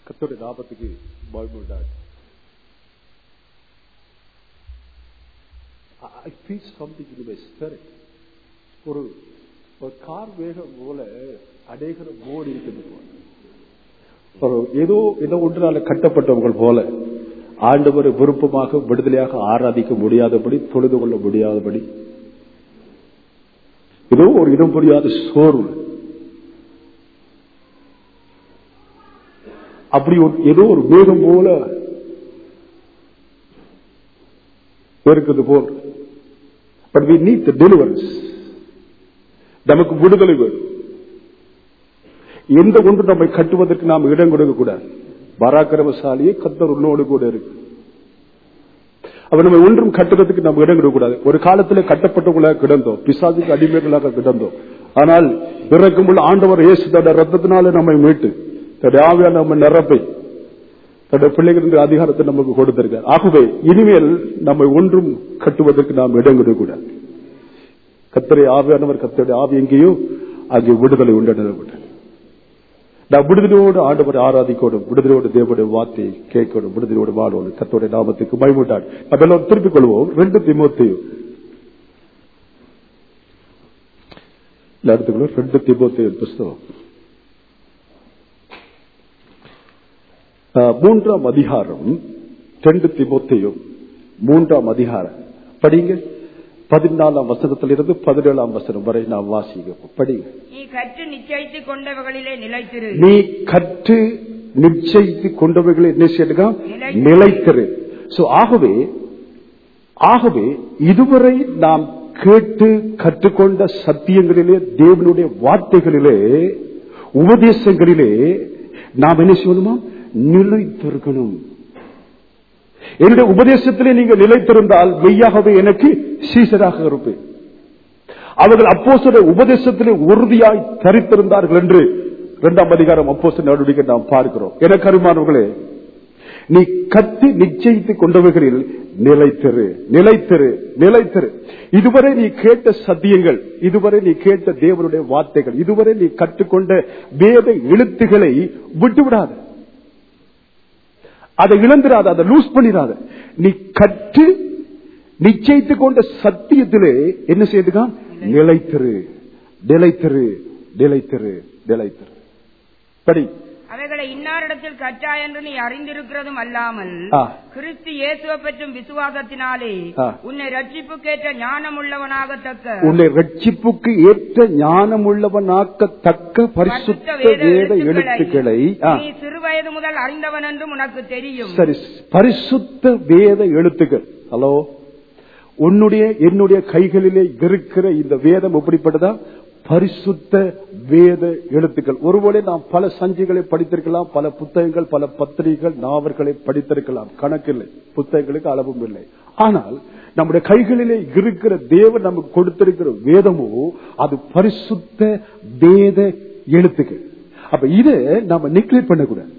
கத்தோடைய லாபத்துக்கு மகிமை உண்டாது I feel something in my spirit. ஒரு ஒரு கார் வேகம் போல அநேகர மோடி இருக்குது போல ஒரு ஏதோ ஏதோ ஒன்றால கட்டப்பட்டவர்கள் போல ஆண்டவரை விருப்பமாக விடுதலையாக ஆராதிக்க முடியாதபடி தொழுது கொள்ள முடியாதபடி ஏதோ ஒரு இடம் புரியாத சோர்வு அப்படி ஒரு ஏதோ ஒரு வேகம் போல இருக்குது போல் but we need the deliverance நமக்கு விடுதலை வேணும் எந்த ஒன்று நம்மை கட்டுவதற்கு நாம் இடம் கொடுக்க கூடாது பராக்கிரமசாலியே கத்தர் உன்னோடு கூட இருக்கு அப்ப நம்ம ஒன்றும் கட்டுறதுக்கு நம்ம இடம் கொடுக்க கூடாது ஒரு காலத்துல கட்டப்பட்டவங்களாக கிடந்தோம் பிசாசுக்கு அடிமைகளாக கிடந்தோம் ஆனால் பிறக்கும் ஆண்டவர் இயேசு தட ரத்தத்தினால நம்மை மீட்டு தடைய ஆவியான நம்ம நிரப்பை தன்னுடைய பிள்ளைகள் அதிகாரத்தை நமக்கு கொடுத்திருக்கார் ஆகவே இனிமேல் நம்மை ஒன்றும் கட்டுவதற்கு நாம் இடம் கொடுக்கூடாது கத்தரை ஆவியானவர் கத்தருடைய ஆவி எங்கேயோ அங்கே விடுதலை உண்டு நான் விடுதலையோடு ஆண்டவரை ஆராதிக்கணும் விடுதலையோடு தேவனுடைய வார்த்தையை கேட்கணும் விடுதலையோடு வாழணும் கத்தோடைய நாமத்துக்கு பயமுட்டான் நம்ம எல்லாம் திருப்பிக் கொள்வோம் ரெண்டு திமுத்தையும் எடுத்துக்கணும் ரெண்டு திமுத்தையும் புஸ்தகம் மூன்றாம் அதிகாரம் ரெண்டு திமுத்தையும் மூன்றாம் அதிகாரம் படிங்க பதினாலாம் வசனத்திலிருந்து பதினேழாம் வசனம் வரை நாம் வாசிக்க படிங்க நீ கற்று நிச்சயித்துக் கொண்டவர்களிலே நிலைத்திரு நீ கற்று நிச்சயித்து கொண்டவர்களை என்ன செய்யுங்க நிலைத்திரு. நிலைத்திரு சோ ஆகவே ஆகவே இதுவரை நாம் கேட்டு கற்றுக்கொண்ட சத்தியங்களிலே தேவனுடைய வார்த்தைகளிலே உபதேசங்களிலே நாம் என்ன செய்யணுமா நிலைத்திருக்கணும் என்னுடைய உபதேசத்திலே நீங்க நிலைத்திருந்தால் மெய்யாகவே எனக்கு சீசராக இருப்பேன் அவர்கள் அப்போஸ்தல உபதேசத்திலே உறுதியாய் தரித்திருந்தார்கள் என்று இரண்டாம் அதிகாரம் அப்போஸ்தல நடவடிக்கை நாம் பார்க்கிறோம் என கருமானவர்களே நீ கத்தி நிச்சயித்துக் கொண்டவர்களில் நிலைத்திரு நிலைத்திரு நிலைத்திரு இதுவரை நீ கேட்ட சத்தியங்கள் இதுவரை நீ கேட்ட தேவனுடைய வார்த்தைகள் இதுவரை நீ கற்றுக்கொண்ட வேத எழுத்துக்களை விட்டுவிடாது அதை இழந்துடாத அதை லூஸ் பண்ணிடாத நீ கற்று நிச்சயித்துக் கொண்ட சத்தியத்திலே என்ன செய்யுதுக்கா நிலைத்திரு நிலைத்திரு நிலைத்திரு நிலைத்திரு படி அவைகளை இன்னாரிடத்தில் கற்றாய் என்று நீ அறிந்திருக்கிறதும் அல்லாமல் ஆ. கிறிஸ்து இயேசுவை பற்றும் விசுவாசத்தினாலே ஆ. உன்னை ரட்சிப்புக்கேற்ற ஞானம் உள்ளவனாகத்தக்க உன்னை ரட்சிப்புக்கு ஏற்ற ஞானம் உள்ளவனாக்கத்தக்க பரிசுத்த வேத எழுத்துக்களை ஆ, நீ சிறுவயது முதல் அறிந்தவன் என்றும் உனக்கு தெரியும் சரி பரிசுத்த வேத எழுத்துக்கள் ஹலோ உன்னுடைய என்னுடைய கைகளிலே இருக்கிற இந்த வேதம் எப்படிப்பட்டதா பரிசுத்த வேத எழுத்துக்கள் ஒருவேளை நாம் பல சஞ்சிகளை படித்திருக்கலாம் பல புத்தகங்கள் பல பத்திரிகைகள் நாவல்களை படித்திருக்கலாம் கணக்கில்லை புத்தகங்களுக்கு அளவும் இல்லை ஆனால் நம்முடைய கைகளிலே இருக்கிற தேவன் நமக்கு கொடுத்திருக்கிற வேதமோ அது பரிசுத்த வேத எழுத்துக்கள் அப்ப இதை நாம நிக்லேட் பண்ணக்கூடாது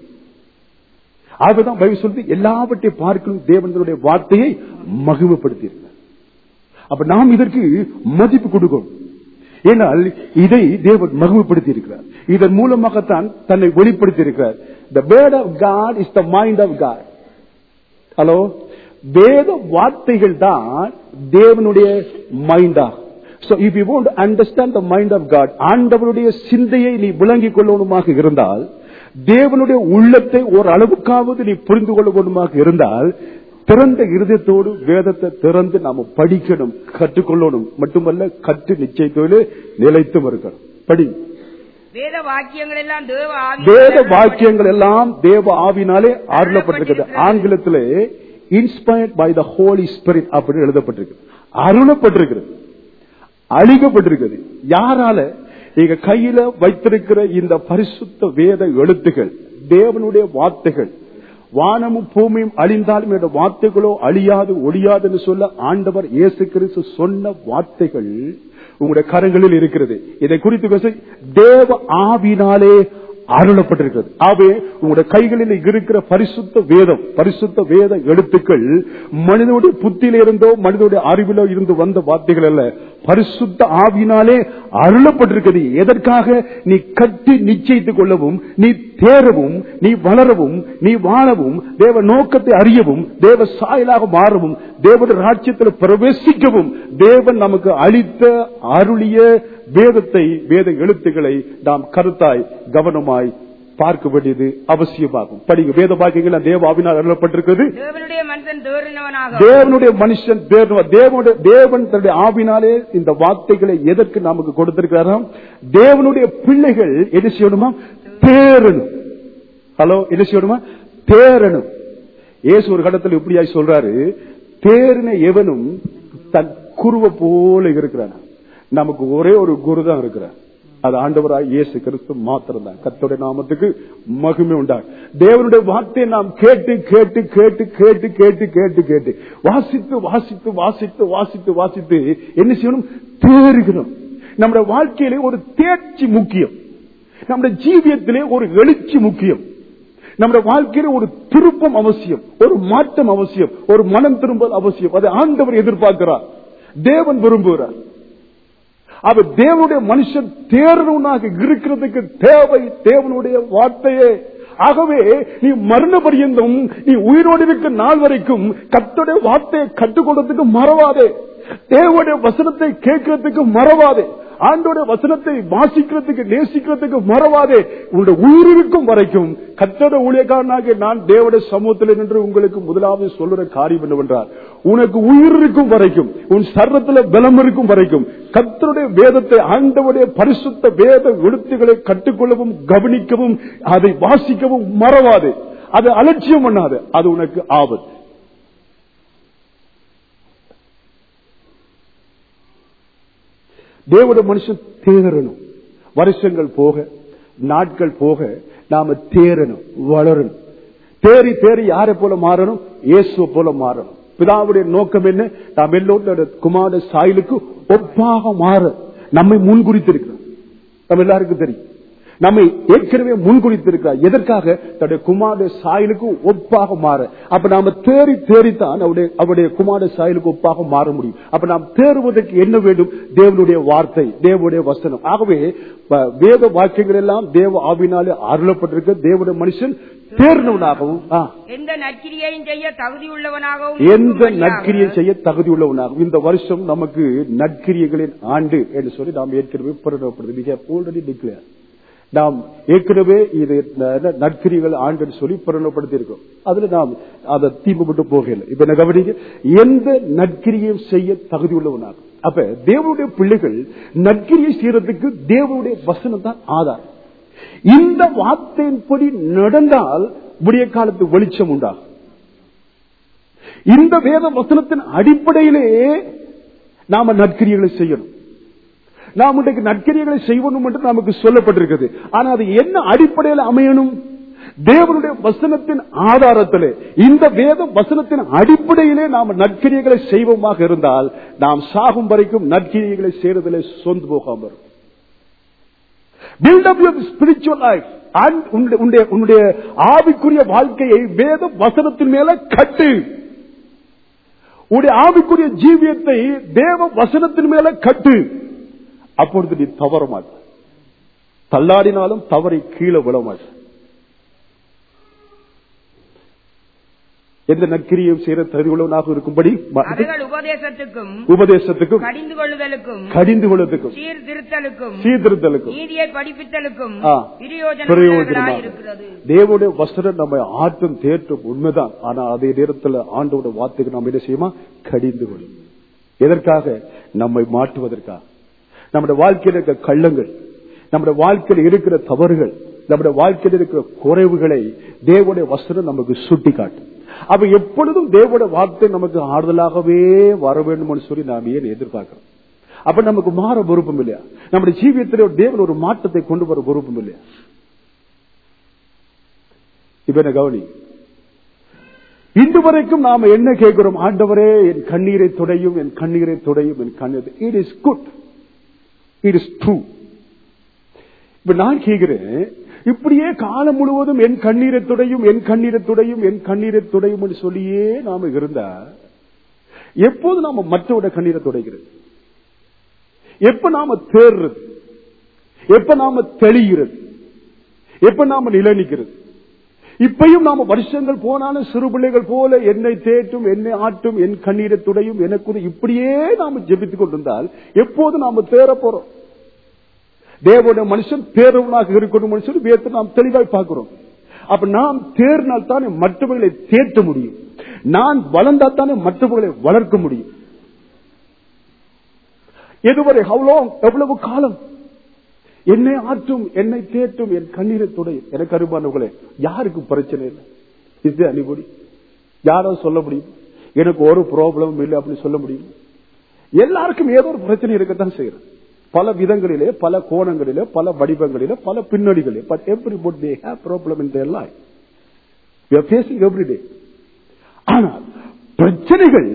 ஆகதான் பைபிள் சொல்லி எல்லாவற்றையும் பார்க்கணும் தேவனுடைய வார்த்தையை மகிமைப்படுத்தி அப்ப நாம் இதற்கு மதிப்பு கொடுக்கணும் ஏனால் இதை தேவன் மகிமைப்படுத்தி இருக்கிறார் இதன் மூலமாகத்தான் தன்னை வெளிப்படுத்தி இருக்கிறார் the word of God is the mind of God hello வேத வார்த்தைகள் தான் தேவனுடைய மைண்டா So if you want to understand the mind of God, ஆண்டவருடைய சிந்தையை நீ விளங்கிக் கொள்ளணுமாக இருந்தால் தேவனுடைய உள்ளத்தை ஒரு அளவுக்காவது நீ புரிந்து கொள்ளணுமாக இருந்தால் திறந்த இருதயத்தோடு வேதத்தை திறந்து நாம படிக்கணும் கற்றுக்கொள்ளணும் மட்டுமல்ல கற்று நிச்சயத்தோடு நிலைத்தும் இருக்கணும் படி வேத வாக்கியங்கள் எல்லாம் தேவ வேத ஆவியினால் வாக்கியங்கள் எல்லாம் தேவ ஆவினாலே அருளப்பட்டிருக்கிறது ஆங்கிலத்திலே inspired by the Holy Spirit அப்படின்னு எழுதப்பட்டிருக்கு அருளப்பட்டிருக்கிறது அழிக்கப்பட்டிருக்கிறது யாரால நீங்க கையில வைத்திருக்கிற இந்த பரிசுத்த வேத எழுத்துகள் தேவனுடைய வார்த்தைகள் வானமும் பூமியும் அழிந்தாலும் இந்த வார்த்தைகளோ அழியாது ஒழியாதுன்னு சொல்ல ஆண்டவர் இயேசு கிறிஸ்து சொன்ன வார்த்தைகள் உங்களுடைய கரங்களில் இருக்கிறது இதை குறித்து பேச தேவ ஆவினாலே அருளப்பட்டிருக்கிறது ஆகவே உங்களுடைய கைகளில் இருக்கிற பரிசுத்த வேதம் பரிசுத்த வேத எழுத்துக்கள் மனிதனுடைய புத்தியில இருந்தோ மனிதனுடைய அறிவிலோ இருந்து வந்த வார்த்தைகள் அல்ல பரிசுத்த ஆவினாலே அருளப்பட்டிருக்கிறது எதற்காக நீ கட்டி நிச்சயித்துக் கொள்ளவும் நீ தேரவும் நீ வளரவும் நீ வாழவும் தேவ நோக்கத்தை அறியவும் தேவ சாயலாக மாறவும் தேவனுடைய ராஜ்யத்தில் பிரவேசிக்கவும் தேவன் நமக்கு அளித்த அருளிய வேதத்தை வேத எழுத்துக்களை நாம் கருத்தாய் கவனமாய் பார்க்க வேண்டியது அவசியமாகும் படிங்க வேத பாக்கியங்கள் தேவ ஆவினால் அருளப்பட்டிருக்கிறது தேவனுடைய மனுஷன் தேறினவனாக தேவனுடைய மனுஷன் தேவனுடைய தேவனுடைய தேவன் தன்னுடைய ஆவினாலே இந்த வார்த்தைகளை எதற்கு நமக்கு கொடுத்திருக்கிறாராம் தேவனுடைய பிள்ளைகள் என்ன செய்யணுமா தேரணும் ஹலோ என்ன செய்யணுமா தேரணும் இயேசு ஒரு கடத்தில் இப்படியாய் சொல்றாரு தேரின எவனும் தன் குருவ போல இருக்கிறான் நமக்கு ஒரே ஒரு குரு தான் இருக்கிறார் அது ஆண்டவராய் இயேசு கிறிஸ்து மாத்திரம் தான் கத்தோடைய நாமத்துக்கு மகிமை உண்டார் தேவனுடைய வார்த்தையை நாம் கேட்டு கேட்டு கேட்டு கேட்டு கேட்டு கேட்டு கேட்டு வாசித்து வாசித்து வாசித்து வாசித்து வாசித்து என்ன செய்யணும் தேறுகிறோம் நம்முடைய வாழ்க்கையிலே ஒரு தேர்ச்சி முக்கியம் நம்முடைய ஜீவியத்திலே ஒரு எழுச்சி முக்கியம் நம்முடைய வாழ்க்கையில ஒரு திருப்பம் அவசியம் ஒரு மாற்றம் அவசியம் ஒரு மனம் திரும்பல் அவசியம் அதை ஆண்டவர் எதிர்பார்க்கிறார் தேவன் விரும்புகிறார் அவர் தேவனுடைய மனுஷன் தேர்வனாக இருக்கிறதுக்கு தேவை தேவனுடைய வார்த்தையே ஆகவே நீ மரண பரியந்தம் நீ உயிரோடு இருக்க நாள் வரைக்கும் கத்தோடைய வார்த்தையை கற்றுக்கொள்றதுக்கு மறவாதே தேவனுடைய வசனத்தை கேட்கறதுக்கு மறவாதே ஆண்டோட வசனத்தை வாசிக்கிறதுக்கு நேசிக்கிறதுக்கு மறவாதே உங்களுடைய உயிர் இருக்கும் வரைக்கும் கத்தோட ஊழியக்காரனாக நான் தேவடைய சமூகத்தில் நின்று உங்களுக்கு முதலாவது சொல்லுற காரியம் என்னவென்றால் உனக்கு உயிர் இருக்கும் வரைக்கும் உன் சர்வத்துல பலம் இருக்கும் வரைக்கும் கத்தருடைய வேதத்தை ஆண்டவுடைய பரிசுத்த வேத எழுத்துக்களை கற்றுக்கொள்ளவும் கவனிக்கவும் அதை வாசிக்கவும் மறவாது அதை அலட்சியம் பண்ணாது அது உனக்கு ஆபத்து தேவட மனுஷன் தேரணும் வருஷங்கள் போக நாட்கள் போக நாம தேரணும் வளரணும் தேறி தேறி யாரை போல மாறணும் இயேசுவை போல மாறணும் பிதாவுடைய நோக்கம் என்ன நாம் எல்லோரும் குமார சாயலுக்கு ஒப்பாக மாற நம்மை முன்குறித்திருக்கிறோம் நம்ம எல்லாருக்கும் தெரியும் நம்மை ஏற்கனவே முன்குறித்திருக்கிறார் எதற்காக தன்னுடைய குமார சாயலுக்கு ஒப்பாக மாற அப்ப நாம தேறி தேறித்தான் அவருடைய அவருடைய குமார சாயலுக்கு ஒப்பாக மாற முடியும் அப்ப நாம் தேறுவதற்கு என்ன வேண்டும் தேவனுடைய வார்த்தை தேவனுடைய வசனம் ஆகவே வ- வேத வாக்கியங்கள் எல்லாம் தேவ ஆவினாலே அருளப்பட்டிருக்க தேவனுடைய மனுஷன் தேர்ந்தவனாகவும் ஆ, எந்த நற்கிரியையும் செய்ய தகுதியுள்ளவனாகவும் எந்த இருக்கும்படியாக நற்கிரியை செய்ய தகுதி உள்ளவனாகும் இந்த வருஷம் நமக்கு நற்கிரியைகளின் ஆண்டு என்று சொல்லி நாம் ஏற்கனவே பிரகடனப்படுது மிக ஆல்ரெடி டிக்ளேர் நாம் ஏற்கனவே இது ந- நற்கிரியைகள் ஆண்டு என்று சொல்லி பிரகடனப்படுத்தி இருக்கோம் அதுல நாம் அதை தீம்புபட்டு போகல இப்ப என்ன கவனிங்க எந்த நற்கிரியும் செய்ய தகுதி உள்ளவனாகும் அப்ப தேவனுடைய பிள்ளைகள் நற்கிரியை செய்யறதுக்கு தேவனுடைய வசனம் தான் ஆதாரம் இந்த வார்த்தையின்படி நடந்தால் விடிய காலத்து வெளிச்சம் உண்டாகும் இந்த வேத வசனத்தின் அடிப்படையிலே நாம நற்கிரியைகளை செய்யணும் நாம் இன்றைக்கு நற்கிரியைகளை செய்யணும் என்று நமக்கு சொல்லப்பட்டிருக்கிறது ஆனா அது என்ன அடிப்படையில் அமையணும் தேவனுடைய வசனத்தின் ஆதாரத்திலே இந்த வேத வசனத்தின் அடிப்படையிலே நாம் நற்கிரியைகளை செய்வோமாக இருந்தால் நாம் சாகும் வரைக்கும் நற்கிரியைகளை செய்யறதிலே சொந்து போகாம இருக்கும் build up your spiritual life and உன்னுடைய உன்னுடைய ஆவிக்குரிய வாழ்க்கையை வேத வசனத்தின் மேல கட்டு உன்னுடைய ஆவிக்குரிய ஜீவியத்தை தேவ வசனத்தின் மேல கட்டு அப்பொழுது நீ தவற மாட்ட தள்ளாடினாலும் தவறை கீழே விழ மாட்ட எந்த நற்கிரியும் செய்யற தகுதியுள்ளவனாக இருக்கும்படி ம- அவைகள் உபதேசத்துக்கும் உபதேசத்துக்கும் கடிந்து கொள்ளுதலுக்கும் கடிந்து கொள்வதற்கும் சீர்திருத்தலுக்கும் சீர்திருத்தலுக்கும் நீதியை படிப்பித்தலுக்கும் ஆ, பிரயோஜனமாக பிரயோஜனமாக. இருக்கிறது தேவனுடைய வசனம் நம்ம ஆற்றும் தேற்றும் உண்மைதான் ஆனா அதே நேரத்தில் ஆண்டோட வார்த்தைக்கு நாம் என்ன செய்யுமா கடிந்து கொள்ளும் எதற்காக நம்மை மாற்றுவதற்காக நம்முடைய வாழ்க்கையில் இருக்கிற கள்ளங்கள் நம்முடைய வாழ்க்கையில் இருக்கிற தவறுகள் நம்முடைய வாழ்க்கையில் இருக்கிற குறைவுகளை தேவனுடைய வசனம் நமக்கு சுட்டி காட்டும் அப்ப எப்பொழுதும் தேவனுடைய வார்த்தை நமக்கு ஆறுதலாகவே வர வேண்டும் சொல்லி நாம் ஏன் எதிர்பார்க்கிறோம் அப்ப நமக்கு மாற விருப்பம் இல்லையா நம்முடைய ஜீவியத்திலே ஒரு தேவன் ஒரு மாற்றத்தை கொண்டு வர விருப்பம் இல்லையா இப்ப என்ன கவனி இன்று வரைக்கும் நாம என்ன கேட்கிறோம் ஆண்டவரே என் கண்ணீரை துடையும் என் கண்ணீரை துடையும் என் கண்ணீர் it is good it is true இப்ப நான் கேட்கிறேன் இப்படியே காலம் முழுவதும் என் கண்ணீரை துடையும் என் கண்ணீரை துடையும் என் கண்ணீரை துடையும் என்று சொல்லியே நாம இருந்தா எப்போது நாம மற்றவோட கண்ணீரை துடைக்கிறது எப்ப நாம தேர்றது எப்ப நாம தெளிகிறது எப்ப நாம நிலநிக்கிறது இப்பயும் நாம வருஷங்கள் போனாலும் சிறு பிள்ளைகள் போல என்னை தேற்றும் என்னை ஆட்டும் என் கண்ணீரை துடையும் எனக்கு இப்படியே நாம ஜெபித்துக் கொண்டிருந்தால் எப்போது நாம தேர போறோம் தேவனுடைய மனுஷன் தேர்வனாக இருக்கணும் மனுஷன் வேத்து நாம் தெளிவாய் பார்க்கிறோம் அப்ப நாம் தேர்னால் தானே மற்றவர்களை தேற்ற முடியும் நான் வளர்ந்தா தானே மற்றவர்களை வளர்க்க முடியும் எதுவரை அவ்வளோ எவ்வளவு காலம் என்னை ஆற்றும் என்னை தேற்றும் என் கண்ணீரை துடையும் எனக்கு அருமானவர்களே யாருக்கு பிரச்சனை இல்லை இது அனுபடி யாரோ சொல்ல முடியும் எனக்கு ஒரு ப்ராப்ளம் இல்லை அப்படின்னு சொல்ல முடியும் எல்லாருக்கும் ஏதோ ஒரு பிரச்சனை இருக்கத்தான் செய்யறது பல விதங்களிலே பல கோணங்களிலே பல வடிவங்களிலே பல பின்னணிகளிலே but everybody they have problem in their life we are facing every day ஆனால் பிரச்சனைகள்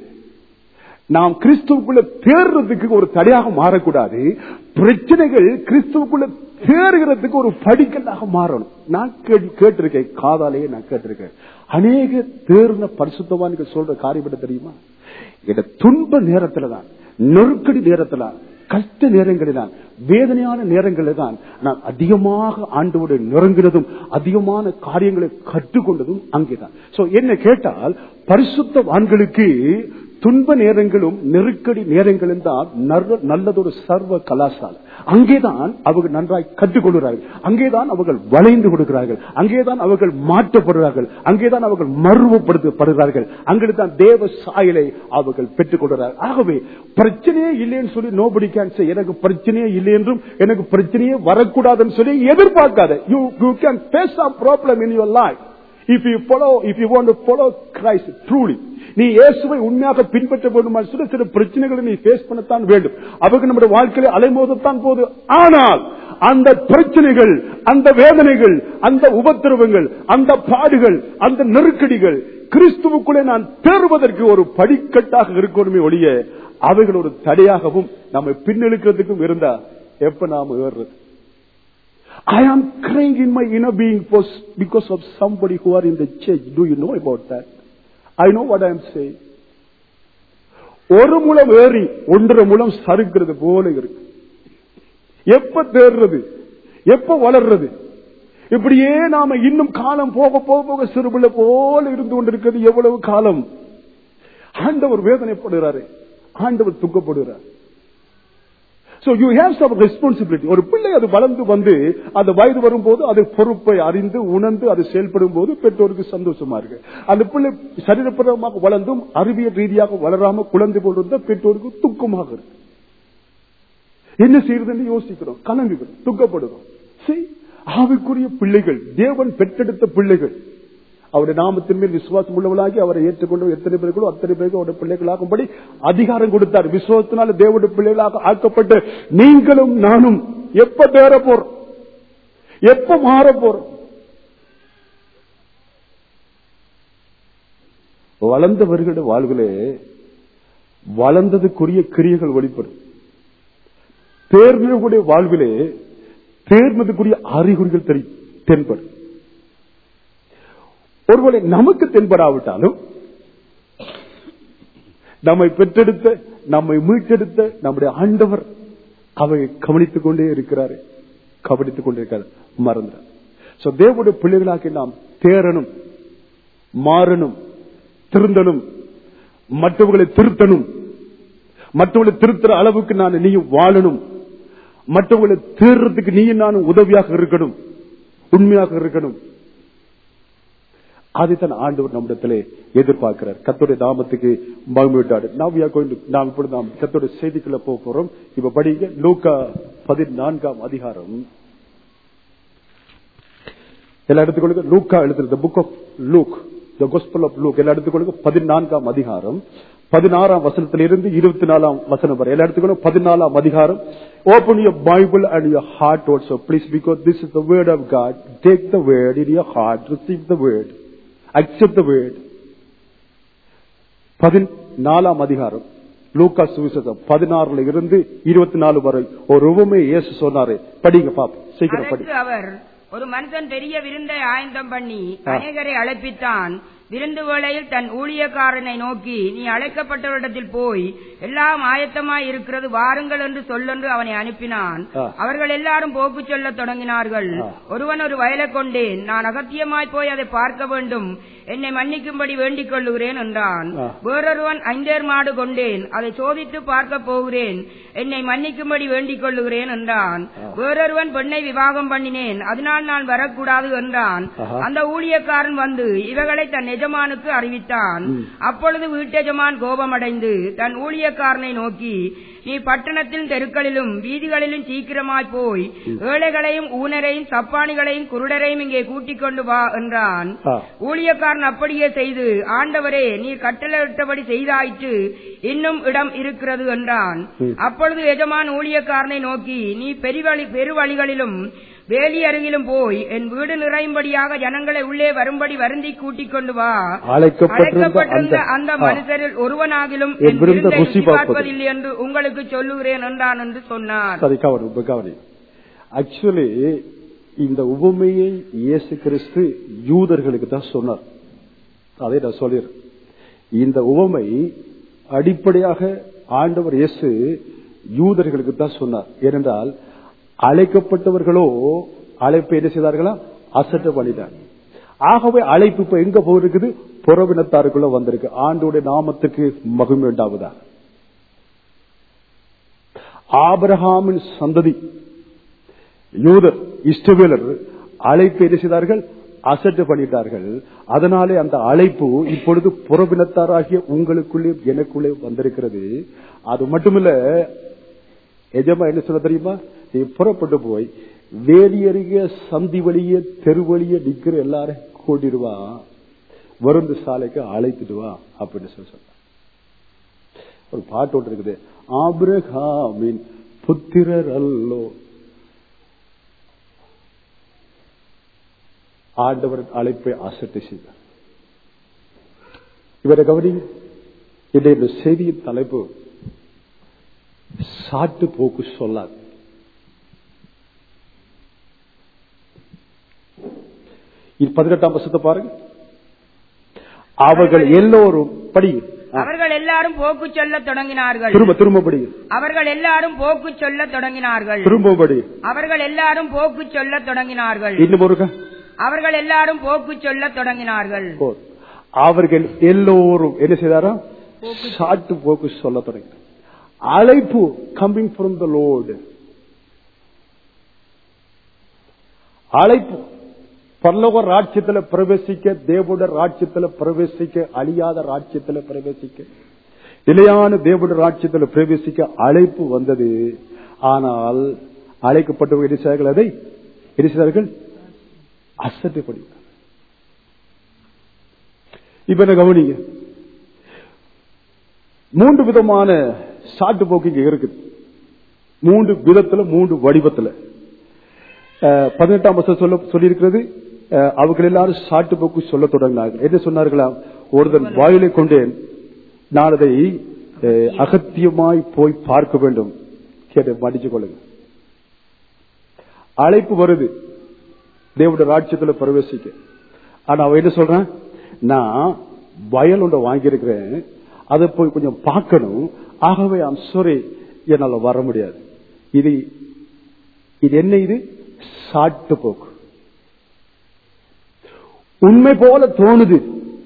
நாம் கிறிஸ்துவுக்குள்ள தேர்றதுக்கு ஒரு தடையாக மாறக்கூடாது பிரச்சனைகள் கிறிஸ்துவுக்குள்ள தேர்கிறதுக்கு ஒரு படிக்கல்லாக மாறணும் நான் கேட்டு- கேட்டிருக்கேன் காதாலேயே நான் கேட்டிருக்கேன் அநேக தேர்ந்த பரிசுத்தவான்கள் சொல்ற காரியம் என்ன தெரியுமா இந்த துன்ப நேரத்துல தான் நெருக்கடி நேரத்துல கஷ்ட நேரங்களில் தான் வேதனையான நேரங்களில் தான் நான் அதிகமாக ஆண்டோடு நெருங்கினதும் அதிகமான காரியங்களை கற்றுக்கொண்டதும் அங்கேதான் சோ என்ன கேட்டால் பரிசுத்தவான்களுக்கு துன்ப நேரங்களும் நெருக்கடி நேரங்களும் தான் நர்வ- நல்லதொரு சர்வ கலாசாரம் அங்கேதான் அவர்கள் நன்றாய் கற்றுக்கொள்கிறார்கள் அங்கேதான் அவர்கள் வளைந்து கொடுக்கிறார்கள் அங்கேதான் அவர்கள் மாற்றப்படுகிறார்கள் அங்கேதான் அவர்கள் மறுவப்படுத்தப்படுகிறார்கள் அங்கேதான் தேவ சாயலை அவர்கள் பெற்றுக் கொள்கிறார்கள் ஆகவே பிரச்சனையே இல்லைன்னு சொல்லி நோபடி கேன் எனக்கு பிரச்சனையே இல்லை என்றும் எனக்கு பிரச்சனையே வரக்கூடாதுன்னு சொல்லி எதிர்பார்க்காத you you can face a problem in your life if you follow if you want to follow Christ truly நீ இயேசுவை உண்மையாக பின்பற்ற வேண்டும் சில சில பிரச்சனைகளை நீ ஃபேஸ் பண்ணத்தான் வேண்டும் அவருக்கு நம்முடைய வாழ்க்கையில அலைமோதத்தான் போது ஆனால் அந்த பிரச்சனைகள் அந்த வேதனைகள் அந்த உபத்திரவங்கள் அந்த பாடுகள் அந்த நெருக்கடிகள் கிறிஸ்துவுக்குள்ளே நான் தேர்வதற்கு ஒரு படிக்கட்டாக இருக்கணுமே ஒழிய அவைகள் ஒரு தடையாகவும் நம்மை பின்னெழுக்கிறதுக்கும் இருந்தா எப்ப நாம ஏறுறது I am crying in my inner being for, because of somebody who are in the church. Do you know about that? I know what I am saying. ஒரு முலம் ஏறி ஒன்றரை முலம் சறுக்கிறது போல இருக்கு எப்ப தேர்றது எப்ப வளர்றது இப்படியே நாம இன்னும் காலம் போக போக போக சிறுபிள்ளை போல இருந்து கொண்டிருக்கிறது எவ்வளவு காலம் ஆண்டவர் வேதனைப்படுகிறாரு ஆண்டவர் துக்கப்படுகிறார் So you have some responsibility. ஒரு பிள்ளை அது வளர்ந்து வந்து அந்த வயது வரும்போது அது பொறுப்பை அறிந்து உணர்ந்து அது செயல்படும் போது பெற்றோருக்கு சந்தோஷமா இருக்கு அந்த பிள்ளை சரீரப்பூர்வமாக வளர்ந்தும் அறிவியல் ரீதியாக வளராம குழந்தை போல் இருந்தா பெற்றோருக்கு துக்கமாக இருக்கு என்ன செய்யறதுன்னு யோசிக்கிறோம் கலங்குகிறோம் துக்கப்படுகிறோம் See, ஆவிக்குரிய பிள்ளைகள் தேவன் பெற்றெடுத்த பிள்ளைகள் அவருடைய நாமத்தின் மேல் விசுவாசம் உள்ளவளாகி அவரை ஏற்றுக்கொண்டு எத்தனை பேர்களோ அத்தனை பேருக்கு அவருடைய பிள்ளைகளாகும்படி அதிகாரம் கொடுத்தார் விசுவாசத்தினால தேவனுடைய பிள்ளைகளாக ஆக்கப்பட்டு நீங்களும் நானும் எப்ப தேர போறோம் எப்ப மாற போறோம் வளர்ந்தவர்களுடைய வாழ்விலே வளர்ந்ததுக்குரிய கிரியைகள் வெளிப்படும் தேர்ந்தவர்களுடைய வாழ்விலே தேர்ந்ததுக்குரிய அறிகுறிகள் தெரி- தென்படும் ஒருவேளை நமக்கு தென்படாவிட்டாலும் நம்மை பெற்றெடுத்த நம்மை மீட்டெடுத்த நம்முடைய ஆண்டவர் அவை கவனித்துக் கொண்டே இருக்கிறாரு கவனித்துக் கொண்டே இருக்காரு மறந்துறார் சோ தேவனுடைய பிள்ளைகளாக்கி நாம் தேரணும் மாறணும் திருந்தணும் மற்றவர்களை திருத்தணும் மற்றவர்களை திருத்துற அளவுக்கு நான் நீயும் வாழணும் மற்றவர்களை தேர்றதுக்கு நீயும் நானும் உதவியாக இருக்கணும் உண்மையாக இருக்கணும் அதைத்தான் ஆண்டவர் நம்மிடத்திலே எதிர்பார்க்கிறார் கத்தோடைய நாமத்துக்கு மகிழ்விட்டாரு நாம் we are going to- நாம் இப்பொழுது நாம் கத்தோடைய செய்திக்குள்ள போக போறோம் இப்ப படிங்க லூக்கா பதினான்காம் அதிகாரம் எல்லா எடுத்துக்கொள்ளுங்க லூக்கா எழுதுறது book of Luke the gospel of Luke எல்லா எடுத்துக்கொள்ளுங்க பதினான்காம் அதிகாரம் பதினாறாம் வசனத்திலிருந்து இருபத்தி நாலாம் வசனம் வரை எல்லா எடுத்துக்கொள்ளுங்க பதினாலாம் அதிகாரம் open your Bible and your heart also please because this is the word of God take the word in your heart receive the word accept the word பதினாலாம் அதிகாரம் லூக்கா சுவிசேஷம் பதினாறுல இருந்து இருபத்தி நாலு வரை ஒரு உவமை இயேசு சொன்னாரு படிங்க பாப்போம் சீக்கிரம் படி அதற்கு அவர் ஒரு மனுஷன் பெரிய விருந்தை ஆயந்தம் பண்ணி ஆ. அநேகரை அழைப்பித்தான் விருந்து வேளையில் தன் ஊழியக்காரனை நோக்கி நீ அழைக்கப்பட்டவரிடத்தில் போய் எல்லாம் ஆயத்தமாய் இருக்கிறது வாருங்கள் என்று சொல்லென்று அவனை அனுப்பினான் ஆ. அவர்கள் எல்லாரும் போக்கு சொல்லத் தொடங்கினார்கள் ஆ. ஒருவன் ஒரு வயலை கொண்டேன் நான் அகத்தியமாய் போய் அதை பார்க்க வேண்டும் என்னை மன்னிக்கும்படி வேண்டிக் கொள்ளுகிறேன் என்றான் ஆ. வேறொருவன் ஐந்தேர் மாடு கொண்டேன் அதை சோதித்து பார்க்க போகிறேன் என்னை மன்னிக்கும்படி வேண்டிக் கொள்ளுகிறேன் என்றான் ஆ. வேறொருவன் பெண்ணை விவாகம் பண்ணினேன் அதனால் நான் வரக்கூடாது என்றான் ஆஹா. அந்த ஊழியக்காரன் வந்து இவைகளை தன் எஜமானுக்கு அறிவித்தான் ம். அப்பொழுது வீட்டெஜமான் கோபமடைந்து தன் ஊழியக்காரனை நோக்கி நீ பட்டணத்தின் தெருக்களிலும் வீதிகளிலும் சீக்கிரமாய் போய் ஏழைகளையும் ஊனரையும் சப்பானிகளையும் குருடரையும் இங்கே கூட்டிக் கொண்டு வா என்றான் ஆ. ஊழியக்காரன் அப்படியே செய்து ஆண்டவரே நீர் கட்டளையிட்டபடி செய்தாயிற்று இன்னும் இடம் இருக்கிறது என்றான் ம். அப்பொழுது எஜமான் ஊழியக்காரனை நோக்கி நீ பெருவழி பெருவழிகளிலும் வேலி அருகிலும் போய் என் வீடு நிறையும்படியாக ஜனங்களை உள்ளே வரும்படி வருந்தி கூட்டிக் கொண்டு வா அழைக்கப்பட்டிருந்த அழைக்கப்பட்டிருந்த அந்த- அந்த ஆ. மனுஷரில் ஒருவனாகிலும் என் என் விருந்தை விருந்தை ருசி ருசி பார்ப்பதில்லை. பார்ப்பதில்லை என்று உங்களுக்கு சொல்லுகிறேன் என்றான் என்று சொன்னார் சரி கவனம் இப்ப கவனி ஆக்சுவலி இந்த உவமையை இயேசு கிறிஸ்து யூதர்களுக்கு தான் சொன்னார் அதை நான் சொல்லிடுறேன் இந்த உவமை அடிப்படையாக ஆண்டவர் இயேசு யூதர்களுக்கு தான் சொன்னார் ஏனென்றால் அழைக்கப்பட்டவர்களோ அழைப்பை என்ன செய்தார்களா அசட்ட பண்ணிட்டாங்க ஆகவே அழைப்பு இப்ப எங்க போயிருக்குது புறவினத்தாருக்குள்ள வந்திருக்கு ஆண்டோடைய நாமத்துக்கு மகிமை உண்டாவதா ஆபிரகாமின் சந்ததி யூதர் இஷ்டவேலர் அழைப்பு என்ன செய்தார்கள் அசட்டு பண்ணிட்டார்கள் அதனாலே அந்த அழைப்பு இப்பொழுது புறவினத்தாராகிய உங்களுக்குள்ளே எனக்குள்ளே வந்திருக்கிறது அது மட்டுமில்ல எஜமா என்ன சொல்ல தெரியுமா நீ புறப்பட்டு போய் வேலியறிய சந்தி வழிய தெரு வழிய நிக்கிற எல்லாரும் கூட்டிடுவா வருந்து சாலைக்கு அழைத்துடுவா அப்படின்னு சொல்லி சொன்னார் ஒரு பாட்டு ஒன்று இருக்குது ஆபிரகாமின் புத்திரர் அல்லோ ஆண்டவர் அழைப்பை அசட்டை செய்தார் இவரை கவனி இன்றைய செய்தியின் தலைப்பு சாட்டு போக்கு சொல்லாது இது பதினெட்டாம் வருஷத்தை பாருங்க அவர்கள் எல்லோரும் படி அவர்கள் எல்லாரும் போக்கு சொல்லத் தொடங்கினார்கள் திரும்ப திரும்ப படி அவர்கள் எல்லாரும் போக்கு சொல்லத் தொடங்கினார்கள் திரும்ப படி அவர்கள் எல்லாரும் போக்கு சொல்லத் தொடங்கினார்கள் இன்னும் ஒருக்க அவர்கள் எல்லாரும் போக்கு சொல்லத் தொடங்கினார்கள் போதும். அவர்கள் எல்லோரும் என்ன செய்தாரா சாட்டு போக்கு சொல்ல தொடங்கினார் அழைப்பு கம்மிங் ஃப்ரம் த லோடு அழைப்பு பரலோக ராட்சியத்துல பிரவேசிக்க தேவட ராட்சியத்துல பிரவேசிக்க அழியாத ராட்சியத்துல பிரவேசிக்க நிலையான தேவட ராட்சியத்துல பிரவேசிக்க அழைப்பு வந்தது ஆனால் அழைக்கப்பட்டவர்கள் என்ன செய்தார்கள் அதை என்ன செய்தார்கள் அசட்டு படித்தார் இப்ப என்ன கவனிங்க மூன்று விதமான சாட்டு போக்கு இங்க இருக்குது மூன்று விதத்துல மூன்று வடிவத்துல அஹ், பதினெட்டாம் வருஷம் சொல்ல சொல்லியிருக்கிறது அஹ், அவர்கள் எல்லாரும் சாட்டு போக்கு சொல்ல தொடங்கினார்கள் என்ன சொன்னார்களா ஒருதன் வாயிலை கொண்டேன் நான் அதை அஹ், அகத்தியமாய் போய் பார்க்க வேண்டும் கேட்டு மடிச்சு கொள்ளுங்க அழைப்பு வருது தேவனுடைய ராட்சியத்துல பிரவேசிக்க ஆனா அவன் என்ன சொல்றான் நான் வயல் ஒன்றை வாங்கியிருக்கிறேன் அதை போய் கொஞ்சம் பார்க்கணும் ஆகவே ஐம் sorry என்னால வர முடியாது இது இது என்ன இது சாட்டு போக்கு உண்மை போல தோணுது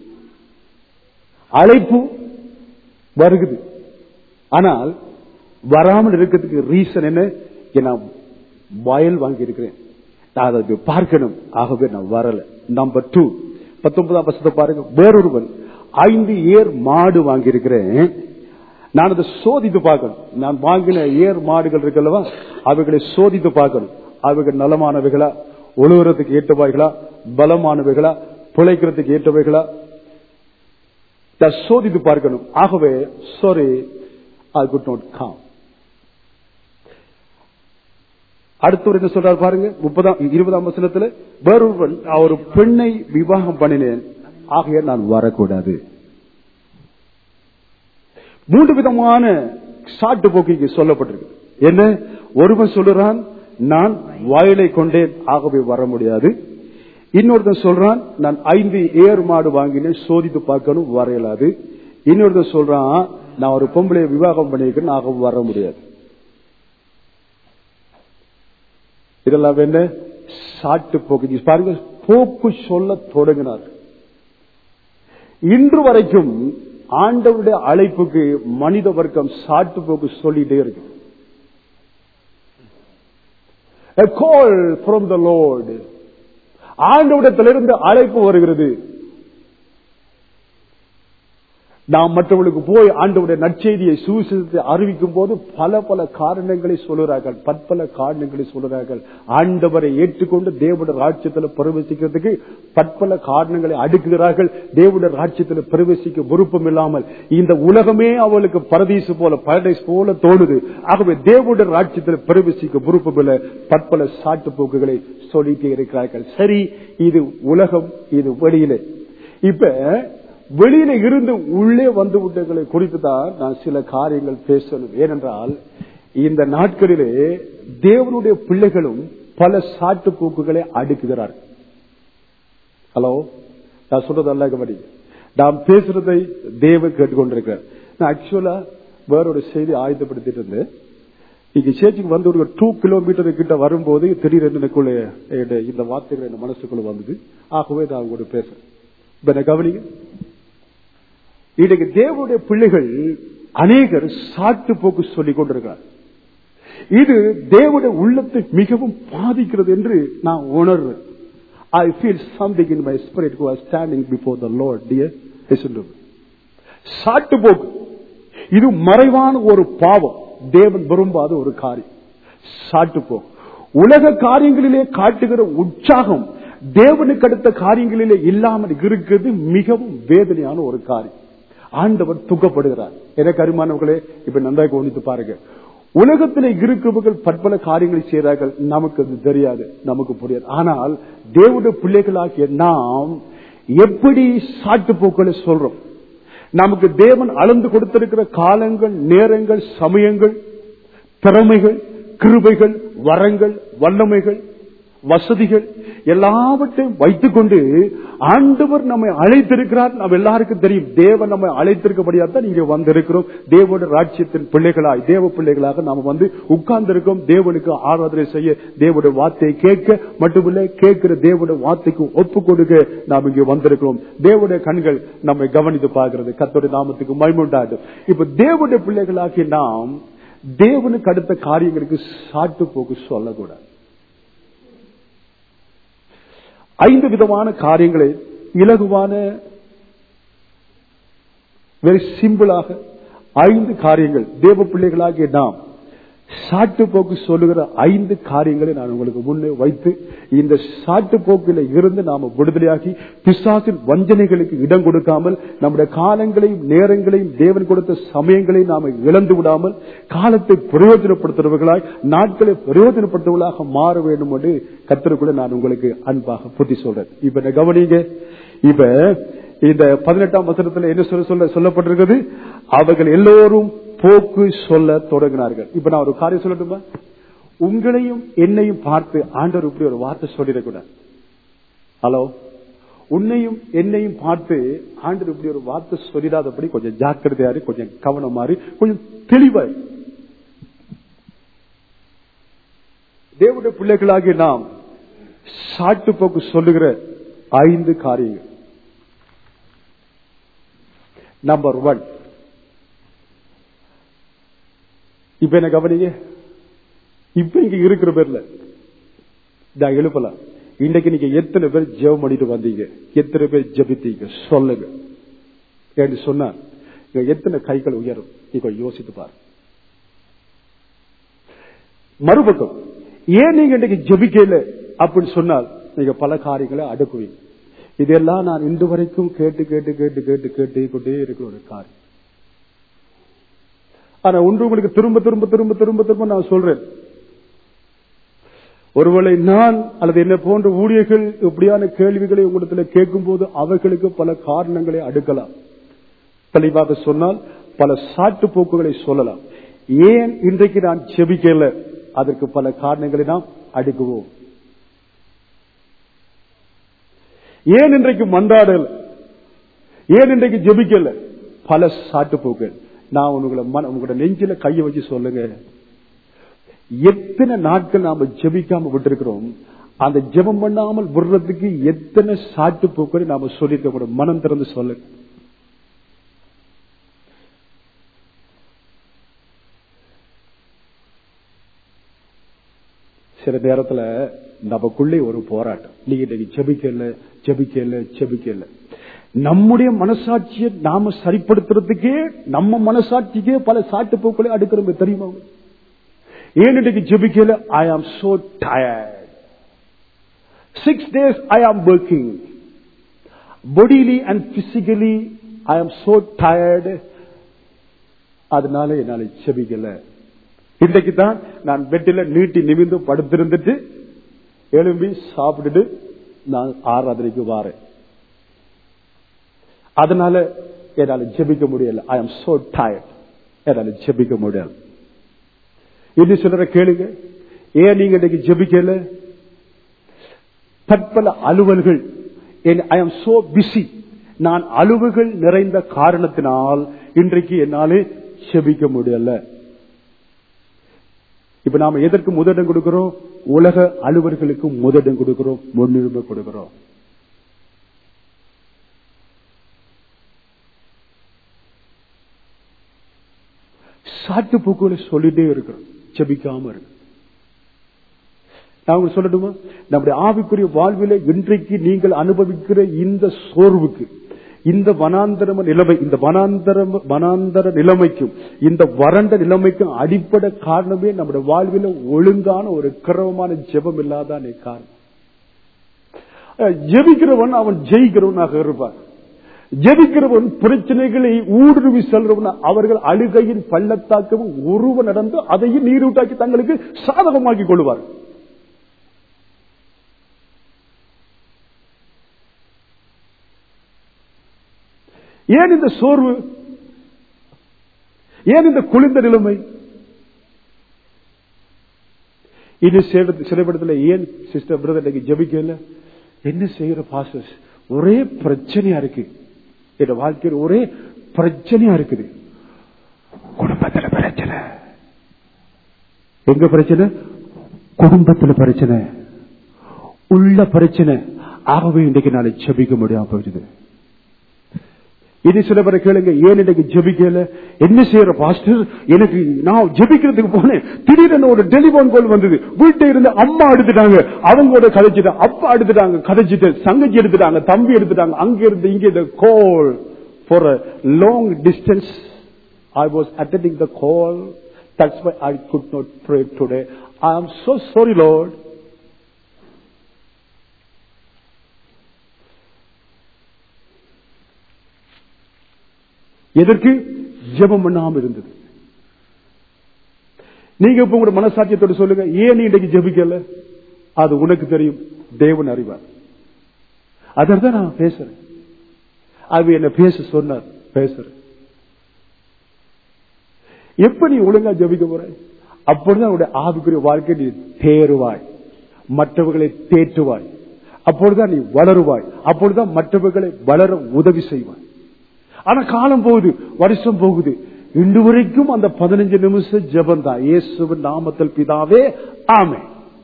அழைப்பு வருகுது ஆனால் வராமல் இருக்கிறதுக்கு ரீசன் என்ன நான் வயல் வாங்கி இருக்கிறேன் நான் அதை போய் பார்க்கணும் ஆகவே நான் வரல நம்பர் டூ பத்தொன்பதாம் வருஷத்தை பாருங்க வேறொருவன் ஐந்து ஏர் மாடு வாங்கியிருக்கிறேன் நான் அதை சோதித்து பார்க்கணும் நான் வாங்கின ஏர் மாடுகள் இருக்கல்லவா அவைகளை சோதித்து பார்க்கணும் அவைகள் நலமானவைகளா ஒழுகுறதுக்கு ஏற்றவைகளா பலமானவைகளா பிழைக்கிறதுக்கு ஏற்றவைகளா நான் சோதித்து பார்க்கணும் ஆகவே sorry I could not come அடுத்தவர் என்ன சொல்றார் பாருங்க முப்பதாம் இருபதாம் வசனத்துல வேறொருவன் ஒரு பெண்ணை விவாகம் பண்ணினேன் ஆகைய நான் வரக்கூடாது மூன்று விதமான சாட்டு போக்கு இங்க சொல்லப்பட்டிருக்கு என்ன ஒருவன் சொல்லுறான் நான் வயலை கொண்டேன் ஆகவே வர முடியாது இன்னொருத்தன் சொல்றான் நான் ஐந்து ஏர் மாடு வாங்கினேன் சோதித்து பார்க்கணும் வர இயலாது இன்னொருத்தன் சொல்றான் நான் ஒரு பொம்பளை விவாகம் பண்ணியிருக்கேன் ஆகவும் வர முடியாது இதெல்லாம் என்ன சாட்டு போக்கு பாருங்க போக்கு சொல்ல தொடங்கினார் இன்று வரைக்கும் ஆண்டவருடைய அழைப்புக்கு மனித வர்க்கம் சாட்டு போக்கு சொல்லிட்டே இருக்கு A call from the Lord. ஆண்டவிடத்திலிருந்து அழைப்பு வருகிறது நாம் மற்றவர்களுக்கு போய் ஆண்டவுடைய நற்செய்தியை சுவிசேஷத்தை அறிவிக்கும் போது பல பல காரணங்களை சொல்லுறார்கள் பற்பல காரணங்களை சொல்லுறார்கள் ஆண்டவரை ஏற்றுக்கொண்டு தேவனுடைய ராஜ்யத்தில் பிரவேசிக்கிறதுக்கு பற்பல காரணங்களை அடுக்குகிறார்கள் தேவனுடைய ராஜ்யத்தில் பிரவேசிக்க விருப்பம் இல்லாமல் இந்த உலகமே அவளுக்கு பரதீசு போல பரடைஸ் போல தோணுது ஆகவே தேவனுடைய ராஜ்யத்தில் பிரவேசிக்க விருப்பம் இல்லை பற்பல சாட்டு போக்குகளை சொல்லிட்டே இருக்கிறார்கள் சரி இது உலகம் இது வெளியிலே இப்ப வெளியில இருந்து உள்ளே வந்து விட்டங்களை குறித்து தான் நான் சில காரியங்கள் பேசணும் ஏனென்றால் இந்த நாட்களிலே தேவனுடைய பிள்ளைகளும் பல சாட்டு போக்குகளை அடுக்குகிறார் ஹலோ நான் சொல்றது அல்ல கபடி நாம் பேசுறதை தேவ கேட்டுக்கொண்டிருக்கிறார் நான் ஆக்சுவலா வேற ஒரு செய்தி ஆயுதப்படுத்திட்டு இருந்தேன் இங்க சேர்ச்சிக்கு வந்து ஒரு டூ கிலோமீட்டர் கிட்ட வரும்போது திடீரென்று எனக்குள்ள என்னுடைய இந்த வார்த்தைகள் என் மனசுக்குள்ள வந்தது ஆகவே நான் உங்களோட பேசுறேன் இப்ப என்ன கவனிங்க இன்றைக்கு தேவனுடைய பிள்ளைகள் அநேகர் சாட்டு போக்கு சொல்லிக் கொண்டிருக்கிறார் இது தேவனுடைய உள்ளத்தை மிகவும் பாதிக்கிறது என்று நான் உணர்றேன் I feel something in my spirit who are standing before the Lord dear சாட்டு போக்கு இது மறைவான ஒரு பாவம் தேவன் விரும்பாத ஒரு காரியம் சாட்டு போக்கு உலக காரியங்களிலே காட்டுகிற உற்சாகம் தேவனுக்கு அடுத்த காரியங்களிலே இல்லாமல் இருக்கிறது மிகவும் வேதனையான ஒரு காரியம் ஆண்டவர் துக்கப்படுகிறார் எனக்கு அருமானவர்களே இப்ப நன்றாக கவனித்து பாருங்க உலகத்தில் இருக்கிறவர்கள் பற்பல காரியங்களை செய்கிறார்கள் நமக்கு அது தெரியாது நமக்கு புரியாது ஆனால் தேவனுடைய பிள்ளைகளாகிய நாம் எப்படி சாட்டு போக்களை சொல்றோம் நமக்கு தேவன் அளந்து கொடுத்திருக்கிற காலங்கள் நேரங்கள் சமயங்கள் திறமைகள் கிருபைகள் வரங்கள் வல்லமைகள் வசதிகள் எல்லாவற்றையும் வைத்துக் கொண்டு ஆண்டவர் நம்மை அழைத்திருக்கிறார் நம்ம எல்லாருக்கும் தெரியும் தேவன் நம்மை அழைத்திருக்கபடியா தான் இங்க வந்திருக்கிறோம் தேவோட ராஜ்யத்தின் பிள்ளைகளாய் தேவ பிள்ளைகளாக நாம வந்து உட்கார்ந்திருக்கோம் தேவனுக்கு ஆராதனை செய்ய தேவனுடைய வார்த்தையை கேட்க மட்டுமில்ல கேட்கிற தேவனுடைய வார்த்தைக்கு ஒப்பு கொடுக்க நாம் இங்க வந்திருக்கிறோம் தேவனுடைய கண்கள் நம்மை கவனித்து பார்க்கிறது கத்தோட நாமத்துக்கு மைமுண்டாட்டும் இப்ப தேவனுடைய பிள்ளைகளாகி நாம் தேவனுக்கு அடுத்த காரியங்களுக்கு சாட்டு போக்கு சொல்லக்கூடாது ஐந்து விதமான காரியங்களை இலகுவான வெரி சிம்பிளாக ஐந்து காரியங்கள் தேவ பிள்ளைகளாகிய நாம் சாட்டு போக்கு சொல்லுகிற ஐந்து காரியங்களை நான் உங்களுக்கு முன்னே வைத்து இந்த சாட்டு போக்கில இருந்து நாம விடுதலையாகி பிசாசின் வஞ்சனைகளுக்கு இடம் கொடுக்காமல் நம்முடைய காலங்களையும் நேரங்களையும் தேவன் கொடுத்த சமயங்களையும் நாம இழந்து விடாமல் காலத்தை பிரயோஜனப்படுத்துறவர்களாய் நாட்களை பிரயோஜனப்படுத்துவர்களாக மாற வேண்டும் என்று கத்திரக்குள்ள நான் உங்களுக்கு அன்பாக புத்தி சொல்றேன் இப்ப என்ன கவனிங்க இப்ப இந்த பதினெட்டாம் வசனத்துல என்ன சொல்ல சொல்ல சொல்லப்பட்டிருக்கிறது அவர்கள் எல்லோரும் போக்கு சொல்ல தொடங்கினார்கள் இப்ப நான் ஒரு காரியம் சொல்லட்டுமா உங்களையும் என்னையும் பார்த்து ஆண்டவர் இப்படி ஒரு வார்த்தை சொல்லிடக்கூடாது ஹலோ உன்னையும் என்னையும் பார்த்து ஆண்டவர் இப்படி ஒரு வார்த்தை சொல்லிடாதபடி கொஞ்சம் ஜாக்கிரதையாரு கொஞ்சம் கவனமாறு கொஞ்சம் தெளிவாய் தேவனுடைய பிள்ளைகளாகி நாம் சாட்டு போக்கு சொல்லுகிற ஐந்து காரியங்கள் நம்பர் ஒன் இப்ப என்ன கவனிங்க இப்ப இங்க இருக்கிற பேர்ல நான் எழுப்பலாம் இன்னைக்கு நீங்க எத்தனை பேர் ஜெபம் பண்ணிட்டு வந்தீங்க எத்தனை பேர் ஜபித்தீங்க சொல்லுங்க என்று சொன்னா இங்க எத்தனை கைகள் உயரும் நீங்க யோசித்து பாரு மறுபக்கம் ஏன் நீங்க இன்னைக்கு ஜபிக்கல அப்படின்னு சொன்னால் நீங்க பல காரியங்களை அடுக்குவீங்க இதெல்லாம் நான் இன்று வரைக்கும் கேட்டு கேட்டு கேட்டு கேட்டு கேட்டு கொண்டே இருக்கிற ஒரு காரியம் ஆனா ஒன்று உங்களுக்கு திரும்ப திரும்ப திரும்ப திரும்ப திரும்ப நான் சொல்றேன் ஒருவேளை நான் அல்லது என்ன போன்ற ஊழியர்கள் இப்படியான கேள்விகளை உங்களிடத்தில் கேட்கும் போது அவர்களுக்கு பல காரணங்களை அடுக்கலாம் தெளிவாக சொன்னால் பல சாட்டு போக்குகளை சொல்லலாம் ஏன் இன்றைக்கு நான் செபிக்கல அதற்கு பல காரணங்களை நாம் அடுக்குவோம் ஏன் இன்றைக்கு மன்றாடல் ஏன் இன்றைக்கு ஜெபிக்கல பல சாட்டுப்போக்கள் நான் உங்களை மன உங்களோட நெஞ்சில கையை வச்சு சொல்லுங்க எத்தனை நாட்கள் நாம ஜெபிக்காம விட்டிருக்கிறோம் அந்த ஜெபம் பண்ணாமல் விடுறதுக்கு எத்தனை சாட்டுப்போக்களை நாம சொல்லியிருக்க கூட மனம் திறந்து சொல்லுங்க சில நேரத்துல நமக்குள்ளே ஒரு போராட்டம் நீங்க இன்னைக்கு ஜெபிக்கல ஜெபிக்கல ஜெபிக்கல நம்முடைய மனசாட்சியை நாம சரிப்படுத்துறதுக்கே நம்ம மனசாட்சிக்கே பல சாட்டு போக்களை அடுக்கிறோம் தெரியுமா ஏன் இன்னைக்கு ஜெபிக்கல I am so tired six days I am working bodily and physically I am so tired அதனால என்னால ஜெபிக்கல இன்றைக்கு தான் நான் பெட்டில நீட்டி நிமிந்து படுத்திருந்துட்டு எழும்பி சாப்பிட்டுட்டு நான் ஆராதனைக்கு வாரேன் அதனால என்னால ஜெபிக்க முடியல ஐ ஆம் சோ டயர்ட் என்னால ஜெபிக்க முடியல இன்னும் சிலரை கேளுங்க ஏன் நீங்க இன்னைக்கு ஜெபிக்கல பற்பல அலுவல்கள் ஐ ஆம் சோ பிஸி நான் அலுவல்கள் நிறைந்த காரணத்தினால் இன்றைக்கு என்னாலே ஜெபிக்க முடியல இப்ப நாம எதற்கு முதலிடம் கொடுக்கிறோம் உலக அலுவல்களுக்கு முதலிடம் கொடுக்கிறோம் முன்னுரிமை கொடுக்கிறோம் சாட்டு போக்குகளை சொல்லிட்டே இருக்கிறோம் ஜபிக்காம இருக்கு நான் உங்களுக்கு சொல்லட்டுமா நம்முடைய ஆவிக்குரிய வாழ்வில இன்றைக்கு நீங்கள் அனுபவிக்கிற இந்த சோர்வுக்கு இந்த வனாந்தர நிலைமை இந்த வனாந்தர வனாந்தர நிலைமைக்கும் இந்த வறண்ட நிலைமைக்கும் அடிப்படை காரணமே நம்முடைய வாழ்வில ஒழுங்கான ஒரு கிரமமான ஜெபம் இல்லாதான் காரணம் ஜெபிக்கிறவன் அவன் ஜெயிக்கிறவனாக இருப்பான் ஜெபிக்கிறவன் பிரச்சனைகளை ஊடுருவி செல்றவன் அவர்கள் அழுகையின் பள்ளத்தாக்கவும் உருவ நடந்து அதையும் நீரூட்டாக்கி தங்களுக்கு சாதகமாக்கிக் கொள்வார் ஏன் இந்த சோர்வு ஏன் இந்த குளிர்ந்த நிலைமை இது சிறைப்படத்தில் ஏன் சிஸ்டர் பிரதர் ஜபிக்கல என்ன செய்யற பாசஸ் ஒரே பிரச்சனையா இருக்கு என் வாழ்க்கையில் ஒரே பிரச்சனையா இருக்குது குடும்பத்துல பிரச்சனை எங்க பிரச்சனை குடும்பத்துல பிரச்சனை உள்ள பிரச்சனை ஆகவே இன்றைக்கு நாளை ஜபிக்க முடியாம போயிடுது இது சில பேரை கேளுங்க ஏன் இன்னைக்கு ஜெபிக்கல என்ன செய்யற பாஸ்டர் எனக்கு நான் ஜெபிக்கிறதுக்கு போனேன் திடீர்னு ஒரு டெலிபோன் கால் வந்தது வீட்டை இருந்து அம்மா எடுத்துட்டாங்க அவங்களோட கதைச்சிட்டு அப்பா எடுத்துட்டாங்க கதைச்சிட்டு சங்கச்சி எடுத்துட்டாங்க தம்பி எடுத்துட்டாங்க அங்க இருந்து இங்க call for long distance I was attending the call that's why I could not pray today I am so sorry Lord எதற்கு ஜெபம் பண்ணாம இருந்தது நீங்க இப்ப உங்களோட மனசாட்சியத்தோட சொல்லுங்க ஏன் நீ இன்னைக்கு ஜெபிக்கல அது உனக்கு தெரியும் தேவன் அறிவார் அதான் நான் பேசுறேன் அது என்ன பேச சொன்னார் பேசுறேன் எப்ப நீ ஒழுங்கா ஜபிக்க போற அப்பொழுதுதான் உடைய ஆவிக்குரிய வாழ்க்கை நீ தேறுவாய் மற்றவர்களை தேற்றுவாய் அப்பொழுதுதான் நீ வளருவாய் அப்பொழுதுதான் மற்றவர்களை வளர உதவி செய்வாய் ஆனா காலம் போகுது வருஷம் போகுது இன்று வரைக்கும் அந்த பதினஞ்சு நிமிஷம் ஜபம் தான் இயேசுவின் நாமத்தில் பிதாவே ஆமே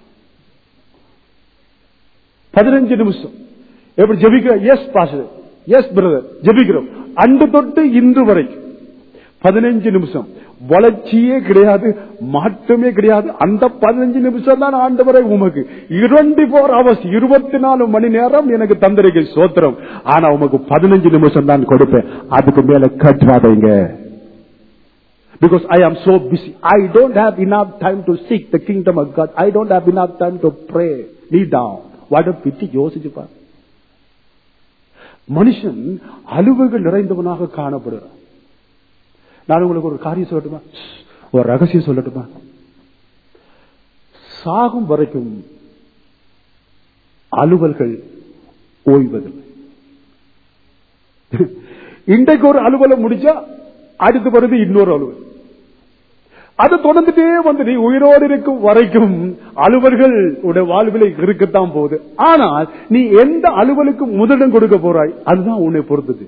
பதினஞ்சு நிமிஷம் எப்படி ஜபிக்கிற எஸ் பாஸ்டர் எஸ் பிரதர் ஜபிக்கிறோம் அன்று தொட்டு இன்று வரைக்கும் பதினஞ்சு நிமிஷம் வளர்ச்சியே கிடையாது மாற்றமே கிடையாது அந்த பதினஞ்சு நிமிஷம் தான் ஆண்டவரை உமக்கு இருபத்தி போர் அவர்ஸ் இருபத்தி நாலு மணி நேரம் எனக்கு தந்திரிக்கை சோத்திரம் ஆனா உமக்கு பதினஞ்சு நிமிஷம் தான் கொடுப்பேன் அதுக்கு மேல கட்டுறாதீங்க Because I am so busy. I don't have enough time to seek the kingdom of God. I don't have enough time to pray. Kneel down. What a pity யோசிச்சு பாரு மனுஷன் அலுவல்கள் நிறைந்தவனாக காணப்படுகிறான் நான் உங்களுக்கு ஒரு காரியம் சொல்லட்டுமா ஒரு ரகசியம் சொல்லட்டுமா சாகும் வரைக்கும் அலுவல்கள் ஓய்வதில்லை இன்றைக்கு ஒரு அலுவலை முடிச்சா அடுத்து வருது இன்னொரு அலுவல் அது தொடர்ந்துட்டே வந்து நீ உயிரோடு இருக்கும் வரைக்கும் அலுவல்கள் உடைய வாழ்வில் இருக்கத்தான் போகுது ஆனால் நீ எந்த அலுவலுக்கு முதலிடம் கொடுக்க போறாய் அதுதான் உன்னை பொறுத்தது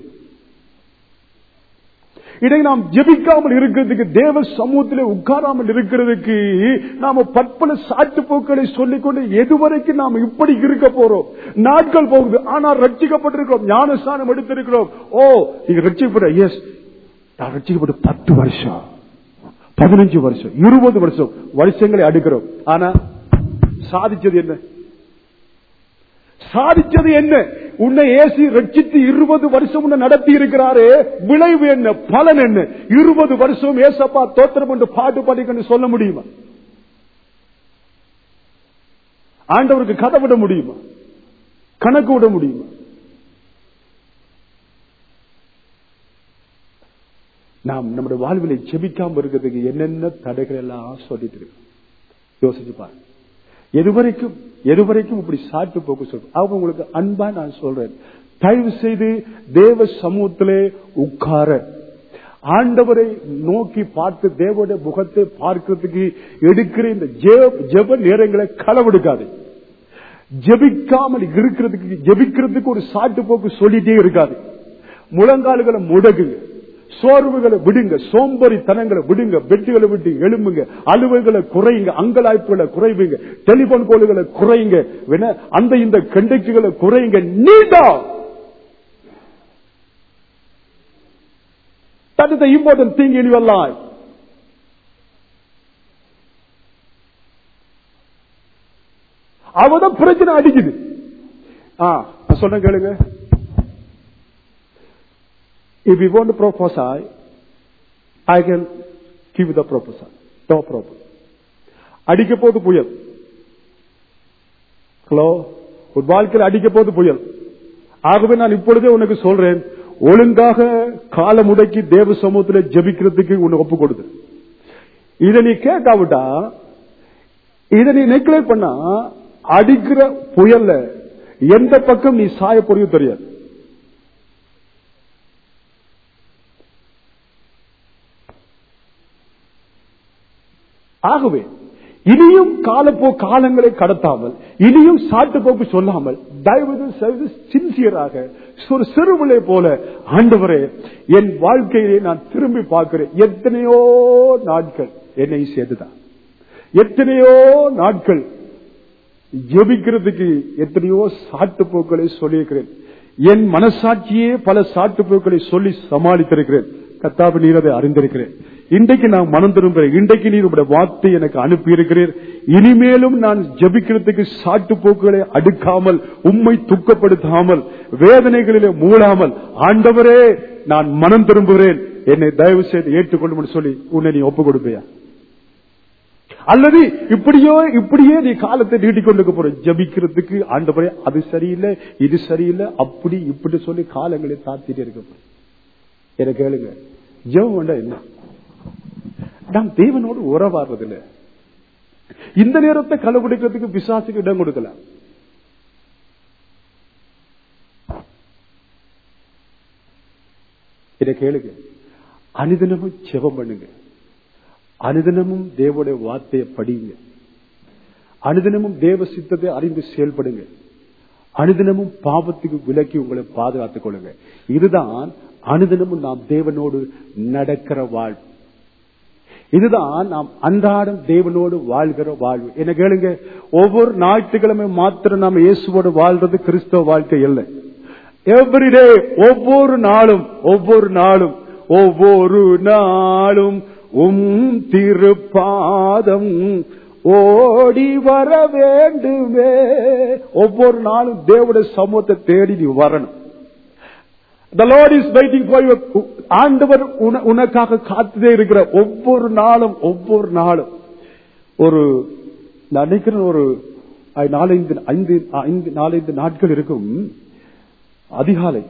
இதை நாம் ஜெபிக்காமல் இருக்கிறதுக்கு தேவ சமூகத்திலே உட்காராமல் இருக்கிறதுக்கு நாம பற்பல சாட்டு போக்களை சொல்லிக்கொண்டு எதுவரைக்கும் நாம் இப்படி இருக்க போறோம் நாட்கள் போகுது ஆனால் ரட்சிக்கப்பட்டிருக்கிறோம் ஞானஸ்தானம் எடுத்திருக்கிறோம் ஓ நீங்க ரட்சிக்கப்பட்ட எஸ் நான் ரட்சிக்கப்பட்டு பத்து வருஷம் பதினஞ்சு வருஷம் இருபது வருஷம் வருஷங்களை அடுக்கிறோம் ஆனா சாதிச்சது என்ன சாதிச்சது என்ன உன்னை ஏசி ரட்சித்து இருபது வருஷம் உன்னை நடத்தி இருக்கிறாரே விளைவு என்ன பலன் என்ன இருபது வருஷம் ஏசப்பா தோத்திரம் என்று பாட்டு பாடிக்கொண்டு சொல்ல முடியுமா ஆண்டவருக்கு கதை விட முடியுமா கணக்கு விட முடியுமா நாம் நம்முடைய வாழ்விலை செபிக்காம இருக்கிறதுக்கு என்னென்ன தடைகள் எல்லாம் சொல்லிட்டு இருக்கோம் யோசிச்சு பாருங்க எதுவரைக்கும் எதுவரைக்கும் இப்படி சாட்டு போக்கு சொல்றோம் அவங்க உங்களுக்கு அன்பா நான் சொல்றேன் தயவு செய்து தேவ சமூகத்திலே உட்கார ஆண்டவரை நோக்கி பார்த்து தேவனுடைய முகத்தை பார்க்கிறதுக்கு எடுக்கிற இந்த ஜெப- ஜெப நேரங்களை களவெடுக்காது ஜெபிக்காமல் இருக்கிறதுக்கு ஜெபிக்கிறதுக்கு ஒரு சாட்டு போக்கு சொல்லிட்டே இருக்காது முழங்கால்களை முடகுங்க சோர்வுகளை விடுங்க சோம்பரித்தனங்களை விடுங்க பெட்டுகளை விட்டு எழும்புங்க அலுவல்களை குறையுங்க அங்கலாய்ப்புகளை குறைவுங்க டெலிபோன் கோல்களை குறையுங்க வேணா அந்த இந்த கண்டக்டுகளை குறையுங்க நீடா That is the important thing in your life. அவதான் பிரச்சனை அடிக்குது ஆ நான் சொன்ன கேளுங்க If you want to prophesy, I can give you the proposal. No problem. அடிக்க போது புயல் ஹலோ ஒரு வாழ்க்கையில் அடிக்க போது புயல் ஆகவே நான் இப்பொழுதே உனக்கு சொல்றேன் ஒழுங்காக காலம் முடக்கி தேவ சமூகத்தில் ஜெபிக்கிறதுக்கு உன்னை ஒப்பு கொடுத்து இதை நீ கேட்காவிட்டா இதை நீ நெக்லேட் பண்ணா அடிக்கிற புயல்ல எந்த பக்கம் நீ சாய போறியோ தெரியாது ஆகவே இனியும் காலப்போ காலங்களை கடத்தாமல் இனியும் சாட்டு போக்கு சொல்லாமல் தயவு செய்து சின்சியராக ஒரு சிறுவிலை போல ஆண்டவரே என் வாழ்க்கையிலே நான் திரும்பி பார்க்கிறேன் எத்தனையோ நாட்கள் என்னை சேர்த்துதான் எத்தனையோ நாட்கள் ஜெபிக்கிறதுக்கு எத்தனையோ சாட்டு போக்களை சொல்லியிருக்கிறேன் என் மனசாட்சியே பல சாட்டு போக்களை சொல்லி சமாளித்திருக்கிறேன் கத்தாபு நீர் அதை அறிந்திருக்கிறேன் இன்றைக்கு நான் மனம் திரும்புகிறேன் இன்றைக்கு நீர் உடைய வார்த்தை எனக்கு அனுப்பி இருக்கிறீர் இனிமேலும் நான் ஜபிக்கிறதுக்கு சாட்டு போக்குகளை அடுக்காமல் உம்மை துக்கப்படுத்தாமல் வேதனைகளிலே மூழாமல் ஆண்டவரே நான் மனம் திரும்புகிறேன் என்னை தயவு செய்து ஏற்றுக்கொண்டு சொல்லி உன்னை நீ ஒப்பு கொடுப்பையா அல்லது இப்படியோ இப்படியே நீ காலத்தை நீட்டிக்கொண்டு போற ஜபிக்கிறதுக்கு ஆண்டவரே அது சரியில்லை இது சரியில்லை அப்படி இப்படி சொல்லி காலங்களை தாத்திட்டு இருக்க போற என கேளுங்க ஜெபம் வேண்டா என்ன நாம் தேவனோடு உறவாடுறதில்ல இந்த நேரத்தை கண்டுபிடிக்கிறதுக்கு பிசாசுக்கு இடம் கொடுக்கலாம் இதை கேளுங்க அனுதினமும் ஜெபம் பண்ணுங்க அனுதினமும் தேவனுடைய வார்த்தையை படிங்க அனுதினமும் தேவ சித்தத்தை அறிந்து செயல்படுங்க அனுதினமும் பாவத்துக்கு விலக்கி உங்களை பாதுகாத்துக் கொள்ளுங்க இதுதான் அனுதினமும் நாம் தேவனோடு நடக்கிற வாழ்வு இதுதான் நாம் அன்றாடம் தேவனோடு வாழ்கிற வாழ்வு என்ன கேளுங்க ஒவ்வொரு ஞாயிற்றுக்கிழமை மாத்திரம் நாம் இயேசுவோடு வாழ்றது கிறிஸ்தவ வாழ்க்கை இல்லை எவ்ரிடே ஒவ்வொரு நாளும் ஒவ்வொரு நாளும் ஒவ்வொரு நாளும் உம் திருப்பாதம் ஓடி வர வேண்டுமே ஒவ்வொரு நாளும் தேவடைய சமூகத்தை தேடி நீ வரணும் The Lord is waiting for you. ஆண்டவர் உன- உனக்காக காத்துதே இருக்கிற ஒவ்வொரு நாளும் ஒவ்வொரு நாளும் ஒரு நான் நினைக்கிறேன் ஒரு ஐ- நாலஞ்சு ஐந்து ஐந்து நாலஞ்சு நாட்கள் இருக்கும் அதிகாலை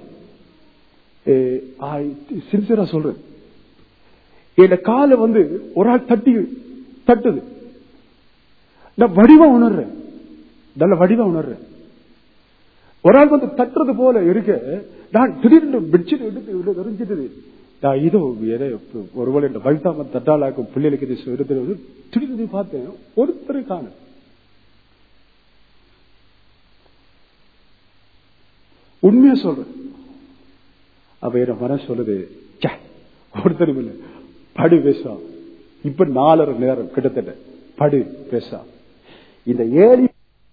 சின்சியரா சொல்றேன் என் காலை வந்து ஒரு ஆள் தட்டி தட்டுது நான் வடிவா உணர்றேன் நல்ல வடிவா உணர்றேன் ஒரு ஆள் வந்து தட்டுறது போல இருக்க நான் திடீர்னு பெட்ஷீட் எடுத்து எறிஞ்சிட்டது நான் இது ஏதோ ஒருவேளை இந்த வழுத்தாம தட்டாளாக்கும் பிள்ளைகளுக்கு இது சொல்றது திடீர்னு பார்த்தேன் ஒருத்தர் காணும் உண்மையா சொல்றேன் அப்ப என் மனம் சொல்லுது ச்சே, ஒருத்தரும் இல்லை படு பேசா இப்ப நாலரை நேரம் கிட்டத்தட்ட படு பேசா இந்த ஏழி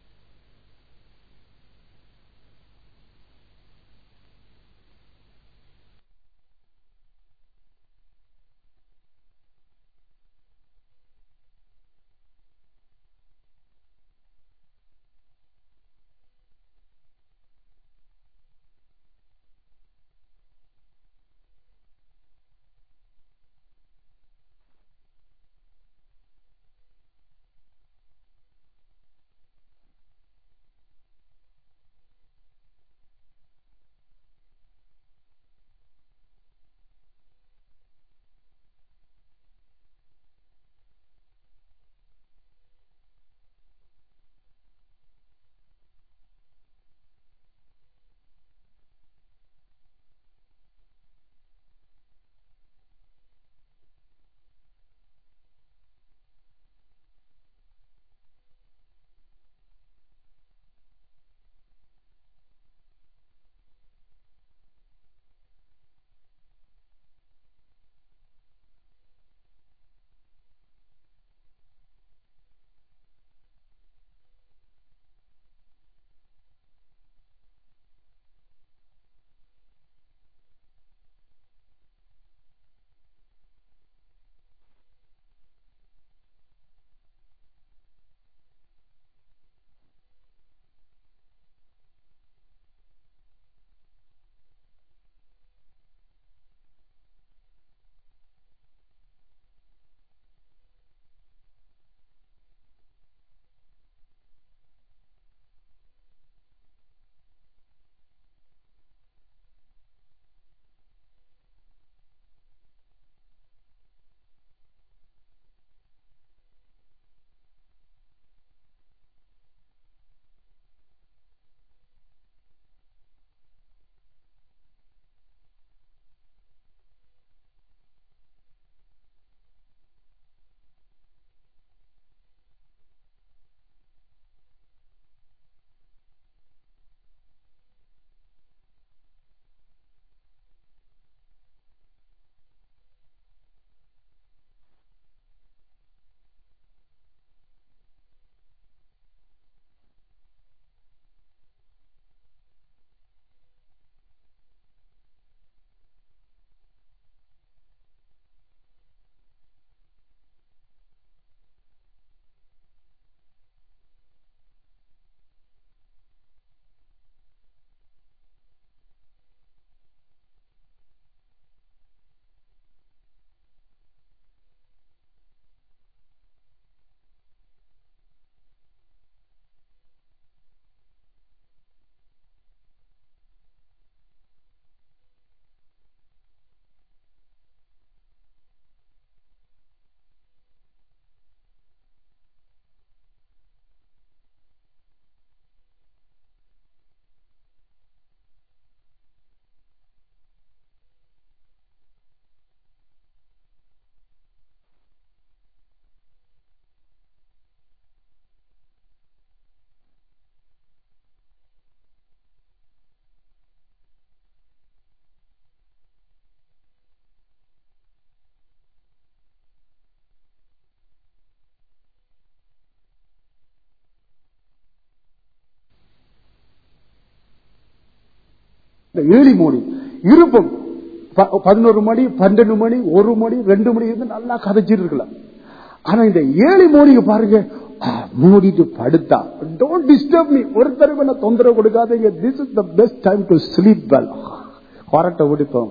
இந்த ஏழி மணி இருப்பம் ப- பதினோரு மணி பன்னெண்டு மணி ஒரு மணி ரெண்டு மணி இருந்து நல்லா கதைச்சிட்டு இருக்கலாம் ஆனா இந்த ஏழு மணிக்கு பாருங்க ஆ, மூடிட்டு படுத்தா டோன்ட் டிஸ்டர்ப் மீ ஒருத்தருக்கு என்ன தொந்தரவு கொடுக்காதீங்க this is the best time to sleep well கொரட்டை ஓடிப்போம்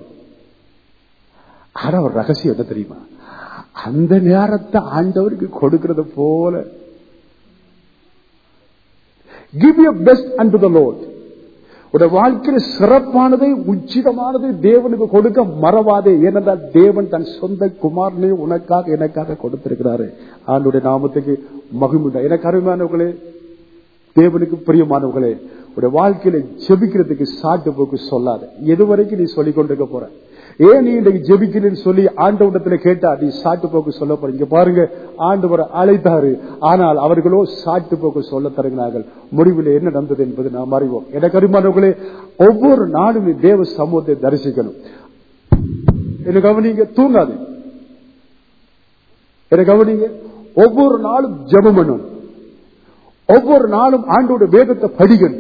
ஆனா ஒரு ரகசியம் என்ன தெரியுமா அந்த நேரத்தை ஆண்டவருக்கு கொடுக்கிறது போல give you best and the Lord உடைய வாழ்க்கையில் சிறப்பானதை உச்சிதமானதை தேவனுக்கு கொடுக்க மறவாதே ஏனென்றால் தேவன் தன் சொந்த குமாரனை உனக்காக எனக்காக கொடுத்திருக்கிறாரு ஆண்டுடைய நாமத்துக்கு மகிமுண்டா எனக்கு அருமையானவர்களே தேவனுக்கு பிரியமானவர்களே உடைய வாழ்க்கையில ஜெபிக்கிறதுக்கு சாட்டு போக்கு சொல்லாத எது வரைக்கும் நீ சொல்லிக் கொண்டிருக்க போற ஏன் நீ இன்றைக்கு ஜெபிக்கிறேன்னு சொல்லி ஆண்டவனத்துல கேட்டா நீ சாட்டு போக்கு சொல்ல போறீங்க பாருங்க ஆண்டவர் அழைத்தாரு ஆனால் அவர்களோ சாட்டு போக்கு சொல்ல தருகிறார்கள் முடிவில் என்ன நடந்தது என்பது நாம் அறிவோம் எனக்கு அருமானவர்களே ஒவ்வொரு நாளும் நீ தேவ சமூகத்தை தரிசிக்கணும் என்ன கவனிங்க தூங்காது என்ன கவனிங்க ஒவ்வொரு நாளும் ஜெபம் பண்ணும் ஒவ்வொரு நாளும் ஆண்டோட வேதத்தை படிக்கணும்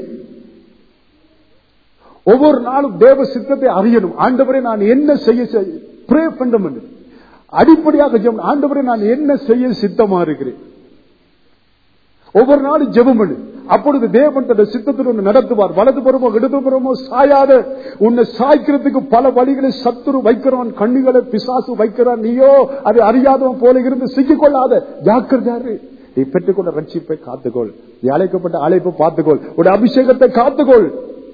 ஒவ்வொரு நாளும் தேவ சித்தத்தை அறியணும் ஆண்டவரே நான் என்ன செய்ய ப்ரே பண்ண அடிப்படையாக ஜெபம் ஆண்டவரே நான் என்ன செய்ய சித்தமா இருக்கிறேன் ஒவ்வொரு நாளும் ஜெபம் பண்ணு அப்பொழுது தேவன் தன் சித்தத்தில் ஒன்று நடத்துவார் வலது புறமோ இடது புறமோ சாயாத உன்னை சாய்க்கிறதுக்கு பல வழிகளை சத்துரு வைக்கிறான் கண்ணுகளை பிசாசு வைக்கிறான் நீயோ அது அறியாதவன் போல இருந்து சிக்கிக்கொள்ளாத ஜாக்கிரதாரு நீ பெற்றுக்கொண்ட ரட்சிப்பை காத்துக்கொள் நீ அழைக்கப்பட்ட அழைப்பை பார்த்துக்கொள் உடைய அபிஷேகத்தை காத்துக்கொள்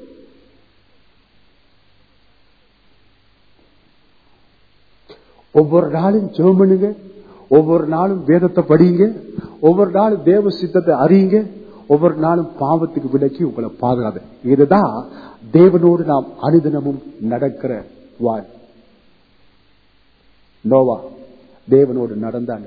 ஒவ்வொரு நாளும் ஜெபம் பண்ணுங்க ஒவ்வொரு நாளும் வேதத்தை படிங்க ஒவ்வொரு நாளும் தேவ சித்தத்தை அறியுங்க ஒவ்வொரு நாளும் பாவத்துக்கு விலக்கி உங்களை பாதுகாது இதுதான் தேவனோடு நாம் அனுதினமும் நடக்கிற வாழ் நோவா தேவனோடு நடந்தாங்க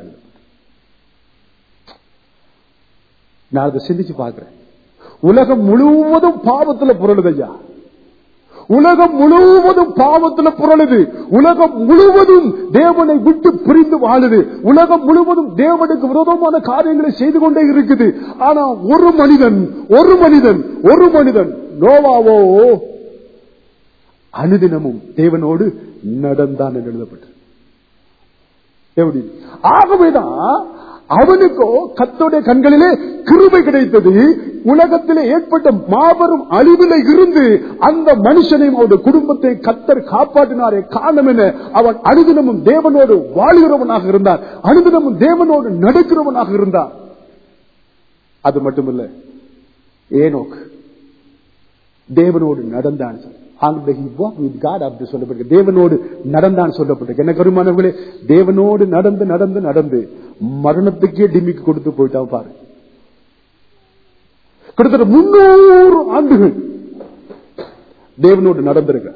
நான் அதை சிந்திச்சு பார்க்கிறேன் உலகம் முழுவதும் பாவத்துல புரளுது ஐயா உலகம் முழுவதும் பாவத்துல புரளுது உலகம் முழுவதும் தேவனை விட்டு பிரிந்து வாழுது உலகம் முழுவதும் தேவனுக்கு விரோதமான காரியங்களை செய்து கொண்டே இருக்குது ஆனா ஒரு மனிதன் ஒரு மனிதன் ஒரு மனிதன் நோவாவோ அனுதினமும் தேவனோடு நடந்தான் என்று எழுதப்பட்டு எப்படி ஆகவேதான் அவனுக்கோ கத்தோடைய கண்களிலே கிருபை கிடைத்தது உலகத்திலே ஏற்பட்ட மாபெரும் அழிவில இருந்து அந்த மனுஷனையும் அவருடைய குடும்பத்தை கத்தர் காப்பாற்றினாரே காரணம் என்ன அவன் அனுதினமும் தேவனோடு வாழ்கிறவனாக இருந்தான் அனுதினமும் தேவனோடு நடக்கிறவனாக இருந்தான் அது மட்டுமல்ல ஏனோக்கு தேவனோடு நடந்தான் சொல்லப்பட்டிருக்கு தேவனோடு நடந்தான் சொல்லப்பட்டிருக்கு என்ன கருமானவர்களே தேவனோடு நடந்து நடந்து நடந்து மரணத்துக்கே டிமிக்கு கொடுத்து போயிட்டான் பாரு கிட்டத்தட்ட முன்னூறு ஆண்டுகள் தேவனோடு நடந்திருக்க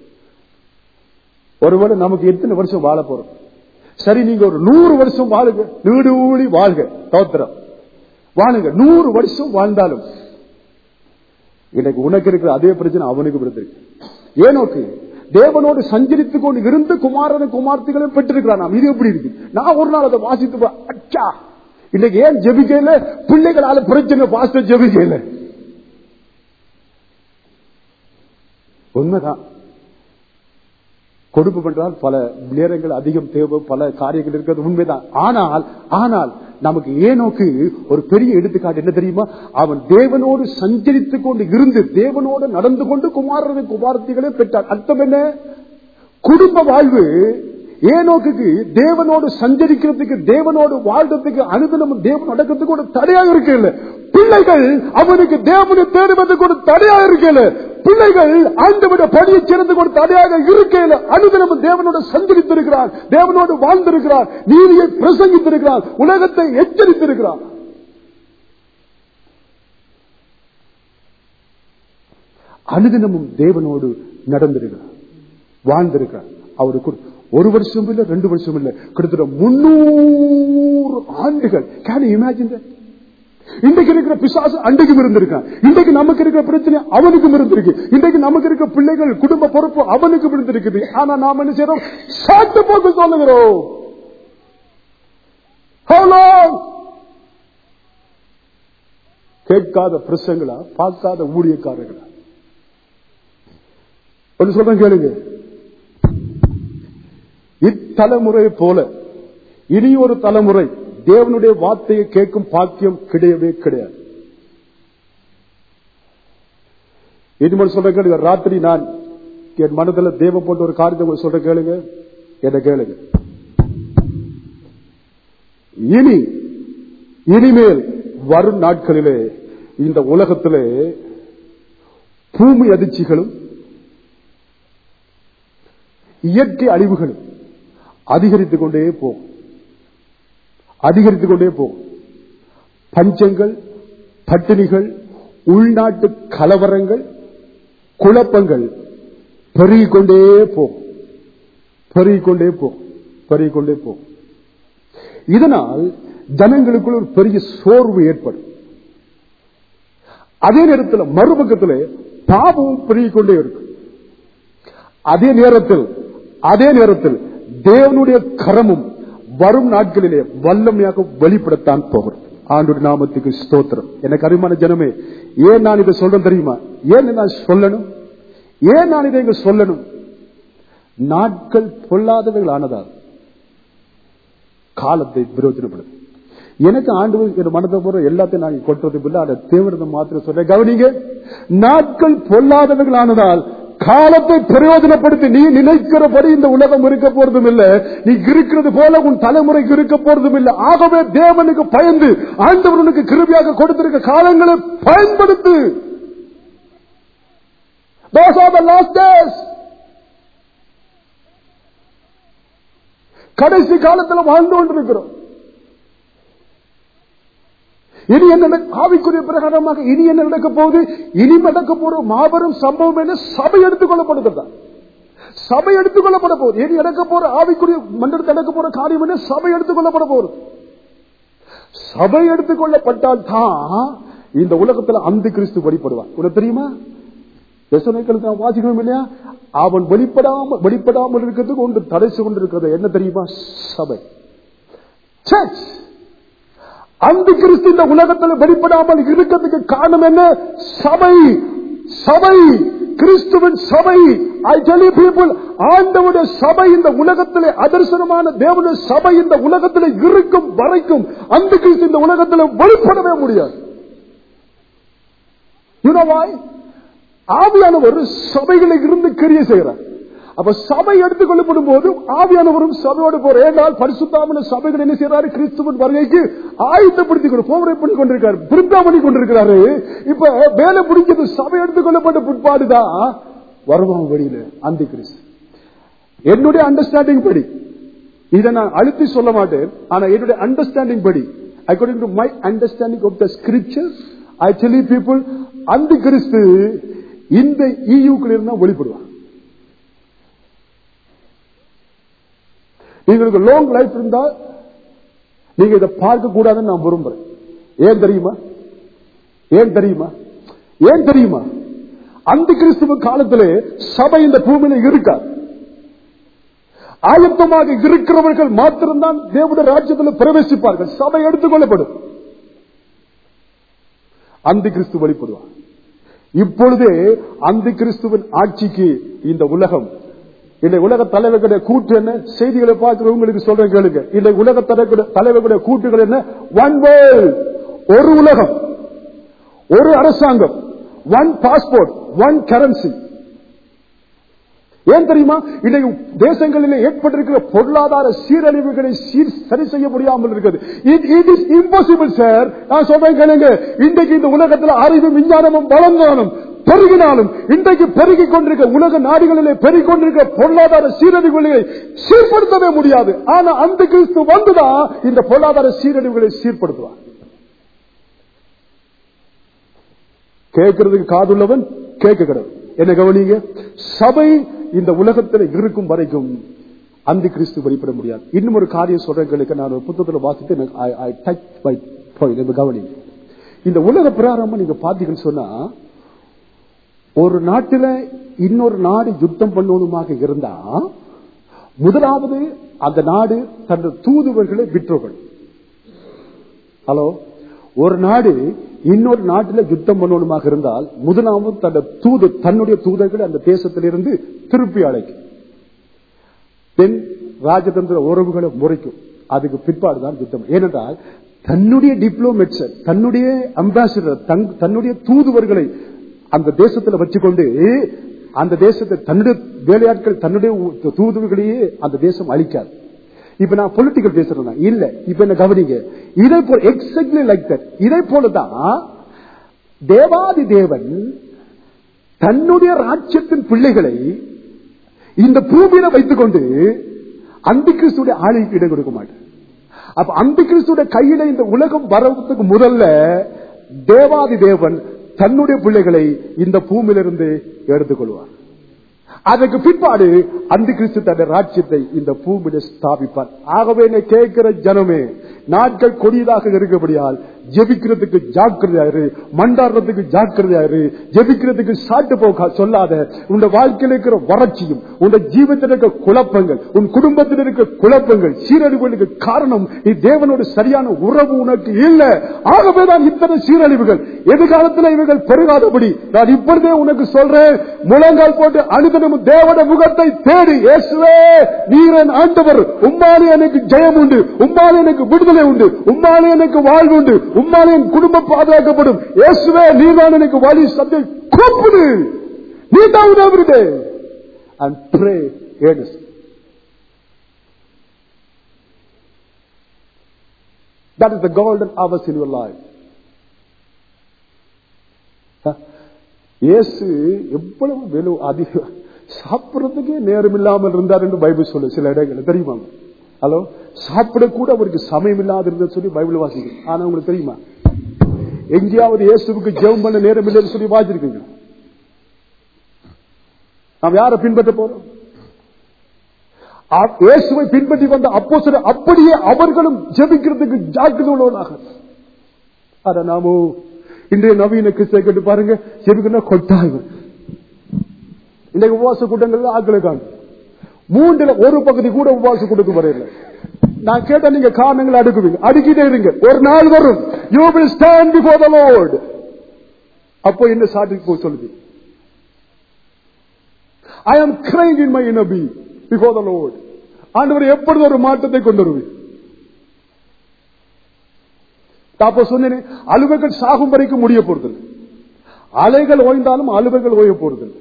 ஒருவேளை நமக்கு எத்தனை வருஷம் வாழ போறோம் சரி நீங்க ஒரு நூறு வருஷம் வாழுங்க நீடூழி வாழ்க தோத்திரம் வாழுங்க நூறு வருஷம் வாழ்ந்தாலும் இன்னைக்கு உனக்கு இருக்கிற அதே பிரச்சனை அவனுக்கு இருந்திருக்கு ஏனோக்கு தேவனோடு சஞ்சரித்துக் கொண்டு இருந்து குமாரனும் குமார்த்திகளும் பெற்றிருக்கிறான் நாம் இது எப்படி இருக்கு நான் ஒரு நாள் அதை வாசித்து அச்சா இன்னைக்கு ஏன் ஜெபிக்கல பிள்ளைகளால பிரச்சனை பாஸ்டர் ஜெபிக்கல உண்மைதான் கொடுப்பு பண்றால் பல நேரங்கள் அதிகம் தேவை பல காரியங்கள் இருக்கிறது உண்மைதான் ஆனால் ஆனால் நமக்கு ஏனோக்கு ஒரு பெரிய எடுத்துக்காட்டு என்ன தெரியுமா அவன் தேவனோடு சஞ்சரித்துக் கொண்டு இருந்து தேவனோடு நடந்து கொண்டு குமாரனை குமாரத்திகளை பெற்றான் அர்த்தம் என்ன குடும்ப வாழ்வு ஏனோக்கு தேவனோடு சஞ்சரிக்கிறதுக்கு தேவனோடு வாழ்றதுக்கு அனுதினமும் தேவன் நடக்கிறதுக்கு ஒரு தடையாக இருக்கல பிள்ளைகள் அவனுக்கு தேவனை தேடுவதற்கு ஒரு தடையாக இருக்கல பிள்ளைகள் ஆண்டவிட பணியை சிறந்து ஒரு தடையாக இருக்கையில அனுதினமும் தேவனோடு சஞ்சரித்திருக்கிறார் தேவனோடு வாழ்ந்திருக்கிறார் நீதியை பிரசங்கித்திருக்கிறார் உலகத்தை எச்சரித்திருக்கிறார் அனுதினமும் தேவனோடு நடந்திருக்கிறார் வாழ்ந்திருக்கிறார் அவருக்கு ஒரு வருஷம் இல்ல ரெண்டு வருஷம் இல்ல கிட்டத்தட்ட முன்னூறு ஆண்டுகள் கேன் இமேஜின் இன்றைக்கு இருக்கிற பிசாசு அன்றைக்கும் இருந்திருக்கான் இன்றைக்கு நமக்கு இருக்கிற பிரச்சனை அவனுக்கும் இருந்திருக்கு இன்றைக்கு நமக்கு இருக்கிற பிள்ளைகள் குடும்ப பொறுப்பு அவனுக்கும் இருந்திருக்குது ஆனா நாம என்ன செய்யறோம் சாட்டு போக்கு சொல்லுகிறோம் கேட்காத பிரசங்களா பார்க்காத ஊழியக்காரர்களா ஒன்று சொல்றேன் கேளுங்க இத்தலைமுறை போல இனி ஒரு தலைமுறை தேவனுடைய வார்த்தையை கேட்கும் பாக்கியம் கிடையவே கிடையாது இனிமேல் சொல்ற கேளுங்க ராத்திரி நான் என் மனதில் தேவ போன்ற ஒரு காரியத்தை சொல்ற கேளுங்க என்ன கேளுங்க இனி இனிமேல் வரும் நாட்களிலே இந்த உலகத்திலே பூமி அதிர்ச்சிகளும் இயற்கை அழிவுகளும் அதிகரித்துக் கொண்டே போகும் அதிகரித்துக் கொண்டே போகும் பஞ்சங்கள் பட்டினிகள் உள்நாட்டு கலவரங்கள் குழப்பங்கள் பெருகிக் கொண்டே போகும் பெருகிக்கொண்டே போகும் பெருகிக்கொண்டே போகும் இதனால் ஜனங்களுக்குள் ஒரு பெரிய சோர்வு ஏற்படும் அதே நேரத்தில் மறுபக்கத்தில் பாவமும் பெருகிக்கொண்டே இருக்கும் அதே நேரத்தில் அதே நேரத்தில் தேவனுடைய கரமும் வரும் நாட்களிலே வல்லமையாக வெளிப்படத்தான் போகிறது ஆண்டு நாமத்துக்கு ஸ்தோத்திரம் எனக்கு அருமான ஜனமே ஏன் நான் இதை சொல்றேன் தெரியுமா ஏன் நான் சொல்லணும் ஏன் நான் இதை இங்க சொல்லணும் நாட்கள் பொல்லாதவர்கள் ஆனதால் காலத்தை பிரயோஜனப்படுது எனக்கு ஆண்டு என் மனதை போற எல்லாத்தையும் நான் கொட்டுறது இல்லை அதை தேவரத்தை மாத்திரம் சொல்றேன் கவனிங்க நாட்கள் பொல்லாதவர்கள் ஆனதால் காலத்தை பிரயோஜனப்படுத்தி நீ நினைக்கிறபடி இந்த உலகம் இருக்க போறதும் இல்ல நீ இருக்கிறது போல உன் தலைமுறைக்கு இருக்க போறதும் இல்ல ஆகவே தேவனுக்கு பயந்து ஆண்டவனுக்கு கிருபியாக கொடுத்திருக்க காலங்களை பயன்படுத்து Those are the last days. கடைசி காலத்தில் வாழ்ந்து கொண்டிருக்கிறோம் இனி என்ன நட- ஆவிக்குரிய பிரகாரமாக இனி என்ன நடக்க போகுது இனி நடக்க போற மாபெரும் சம்பவம் என்ன சபை எடுத்துக் கொள்ளப்படுகிறதா சபை எடுத்துக் கொள்ளப்பட போகுது இனி நடக்க போற ஆவிக்குரிய மண்டலத்தில் நடக்க போற காரியம் என்ன சபை எடுத்துக் கொள்ளப்பட போகுது சபை எடுத்துக் கொள்ளப்பட்டால் தான் இந்த உலகத்துல அந்த கிறிஸ்து வெளிப்படுவான் உனக்கு தெரியுமா எசனைக்களுக்கு நாம் வாசிக்கணும் இல்லையா அவன் வெளிப்படாமல் வெளிப்படாமல் இருக்கிறதுக்கு ஒன்று தடை கொண்டு இருக்கிறது என்ன தெரியுமா சபை Church. அந்த கிறிஸ்து இந்த உலகத்தில் வெளிப்படாமல் இருக்கிறதுக்கு காரணம் என்ன சபை சபை கிறிஸ்துவின் சபை ஐ டெல் பீப்புள் ஆண்டவுடைய சபை இந்த உலகத்திலே அதர்சனமான தேவனுடைய சபை இந்த உலகத்தில் இருக்கும் வரைக்கும் அந்த கிறிஸ்து இந்த உலகத்தில் வெளிப்படவே முடியாது You know why? ஆவியானவர் சபைகளை இருந்து கிரிய செய்கிறார் அப்ப சபை எடுத்துக் கொள்ளப்படும் போது ஆவியானவரும் சபையோடு போற ஏனால் பரிசுத்தாமன சபைகள் என்ன செய்யறாரு கிறிஸ்துவின் வருகைக்கு ஆயத்தப்படுத்திக் கொண்டு போவரை பண்ணி கொண்டிருக்காரு பிரிப்பா பண்ணி கொண்டிருக்கிறாரு இப்ப வேலை பிடிக்கிறது சபை எடுத்துக் கொள்ளப்பட்ட பிற்பாடுதான் வருவான் வெளியில அந்த கிறிஸ்து என்னுடைய அண்டர்ஸ்டாண்டிங் படி இதை நான் அழுத்தி சொல்ல மாட்டேன் ஆனா என்னுடைய அண்டர்ஸ்டாண்டிங் படி according to my understanding of the scripture I tell people அந்த கிறிஸ்து இந்த ஈயூக்குள்ள இருந்தா வெளிப்படுவான் நீங்களுக்கு லாங் லைஃப் இருந்தா நீங்க இதை பார்க்க கூடாதுன்னு நான் விரும்புறேன் ஏன் தெரியுமா ஏன் தெரியுமா ஏன் தெரியுமா அந்த கிறிஸ்துவ காலத்திலே சபை இந்த பூமியில இருக்காது ஆயத்தமாக இருக்கிறவர்கள் மாத்திரம்தான் தேவனுடைய ராஜ்யத்தில் பிரவேசிப்பார்கள் சபை எடுத்துக் கொள்ளப்படும் அந்த கிறிஸ்து வெளிப்படுவார் இப்பொழுதே அந்த கிறிஸ்துவின் ஆட்சிக்கு இந்த உலகம் இல்லை உலக தலைவர்களுடைய கூட்டு என்ன செய்திகளை பார்க்கிறவங்களுக்கு சொல்றேன் கேளுங்க இல்லை உலக தலைவர்களுடைய தலைவர்களுடைய கூட்டுகள் என்ன ஒன் வேர்ல்ட் ஒரு உலகம் ஒரு அரசாங்கம் ஒன் பாஸ்போர்ட் ஒன் கரன்சி ஏன் தெரியுமா இன்னைக்கு தேசங்களிலே ஏற்பட்டிருக்கிற பொருளாதார சீரழிவுகளை சீர் சரி செய்ய முடியாமல் இருக்கிறது இட் இஸ் இம்பாசிபிள் சார் நான் சொல்றேன் கேளுங்க இன்றைக்கு இந்த உலகத்தில் அறிவும் விஞ்ஞானமும் வளர்ந்தாலும் பெருகினாலும் இன்றைக்கு பெருகிக் கொண்டிருக்க உலக நாடுகளிலே பெருகிக் கொண்டிருக்க பொருளாதார சீரழிவுகளை சீர்படுத்தவே முடியாது ஆனா அந்த கிறிஸ்து வந்துதான் இந்த பொருளாதார சீரழிவுகளை சீர்படுத்துவார் கேட்கறதுக்கு காதுள்ளவன் கேட்க கிடவு என்ன கவனிங்க சபை இந்த உலகத்தில் இருக்கும் வரைக்கும் அந்த கிறிஸ்து வெளிப்பட முடியாது இன்னும் ஒரு காரியம் சொல்றேன் நான் ஒரு புத்தகத்தில் வாசித்து எனக்கு I- I touch my point. இதை கவனிங்க இந்த உலக பிரகாரமா நீங்க பாத்தீங்கன்னு சொன்னா ஒரு நாட்டில இன்னொரு நாடு யுத்தம் பண்ணணுமாக இருந்தா முதலாவது அந்த நாடு தன் தூதுவர்களை விற்றோர்கள் ஹலோ ஒரு நாடு இன்னொரு நாட்டில் யுத்தம் பண்ணணுமாக இருந்தால் முதலாவது தன் தூது தன்னுடைய தூதர்களை அந்த தேசத்திலிருந்து திருப்பி அழைக்கும் தென் ராஜதந்திர உறவுகளை முறைக்கும் அதுக்கு பிற்பாடுதான் யுத்தம் ஏனென்றால் தன்னுடைய டிப்ளோமேட்ஸ் தன்னுடைய அம்பாசிடர் தன்னுடைய தூதுவர்களை அந்த தேசத்தில் வச்சுக்கொண்டு அந்த தேசத்தை தன்னுடைய வேலையாட்கள் தன்னுடைய ஊ- தூதுவர்களையே அந்த தேசம் அழிக்காது இப்ப நான் பொலிட்டிக்கல் பேசுறேன் இல்ல இப்ப என்ன கவனிங்க இதை போல எக்ஸாக்ட்லி லைக் தட் இதை போலதான் தேவாதி தேவன் தன்னுடைய ராஜ்யத்தின் பிள்ளைகளை இந்த பூமியில வைத்துக் கொண்டு அந்த கிறிஸ்துடைய ஆளுக்கு இடம் கொடுக்க மாட்டார் அப்ப அந்த கிறிஸ்துடைய கையில இந்த உலகம் வரதுக்கு முதல்ல தேவாதி தேவன் தன்னுடைய பிள்ளைகளை இந்த பூமியிலிருந்து எடுத்துக்கொள்வார் அதற்கு பிற்பாடு அந்த கிறிஸ்து தன்னுடைய ராஜ்யத்தை இந்த பூமியில ஸ்தாபிப்பார் ஆகவே என்னை கேட்கிற ஜனமே நாட்கள் கொடியதாக இருக்கபடியால் ஜெபிக்கிறதுக்கு ஜாக்கிரதையாரு மண்டாடுறதுக்கு ஜாக்கிரதையாரு ஜெபிக்கிறதுக்கு சாட்டு போக சொல்லாத உன் வாழ்க்கையில் இருக்கிற வறட்சியும் உன் ஜீவத்தில் இருக்க குழப்பங்கள் உன் குடும்பத்தில் இருக்க குழப்பங்கள் சீரழிவுகளுக்கு காரணம் நீ தேவனோடு சரியான உறவு உனக்கு இல்லை ஆகவே தான் இத்தனை சீரழிவுகள் எதிர்காலத்தில் இவைகள் பெருகாதபடி நான் இப்பொழுதே உனக்கு சொல்றேன் முழங்கால் போட்டு அனுதினமும் தேவன முகத்தை தேடி இயேசுவே நீரன் ஆண்டவர் உம்மாலே எனக்கு ஜெயம் உண்டு உம்மாலே எனக்கு விடுதலை உண்டு உம்மாலே எனக்கு வாழ்வு உண்டு உம்மாலே என் குடும்பம் பாதுகாக்கப்படும் இயேசுவே நீதான் எனக்கு வழி சந்தை கூப்பிடு நீ தான் everyday and pray earnestly. That is the golden hours in your life. Huh? இயேசு எவ்வளவு வெலு அதிக சாப்பிடுறதுக்கே நேரம் இல்லாமல் இருந்தார் என்று பைபிள் சொல்லு சில இடங்கள் தெரியுமா ஹலோ சாப்பிட கூட அவருக்கு சமயம் இல்லாத இருந்தது சொல்லி பைபிள் வாசிக்கிறேன் ஆனா உங்களுக்கு தெரியுமா எங்கேயாவது இயேசுவுக்கு ஜெபம் பண்ண நேரம் இல்லைன்னு சொல்லி வாசிருக்கீங்க நாம் யாரை பின்பற்ற போறோம் ஆ- இயேசுவை பின்பற்றி வந்த அப்போ அப்படியே அவர்களும் ஜெபிக்கிறதுக்கு ஜாக்கிரதை உள்ளவனாக அத நாமோ இன்றைய நவீன கிறிஸ்தவ கேட்டு பாருங்க ஜெபிக்கணும் கொட்டாய்வு இன்றைக்கு உபவாச கூட்டங்கள் ஆக்களை காணும் மூன்றுல ஒரு பகுதி கூட உபவாச கூட்டத்துக்கு வரையில நான் கேட்ட நீங்க காரணங்களை அடுக்குவீங்க அடுக்கிட்டே இருங்க ஒரு நாள் வரும் you will stand before the Lord அப்போ என்ன சாட்டுக்கு போய் சொல்லுது I am crying in my in b before the Lord ஆண்டவர் எப்பொழுது ஒரு மாற்றத்தை கொண்டு வருவீர் அப்போ சொன்னேன் அலுவல்கள் சாகும் வரைக்கும் முடிய போறதில்லை அலைகள் ஓய்ந்தாலும் அலுவல்கள் ஓய போறதில்லை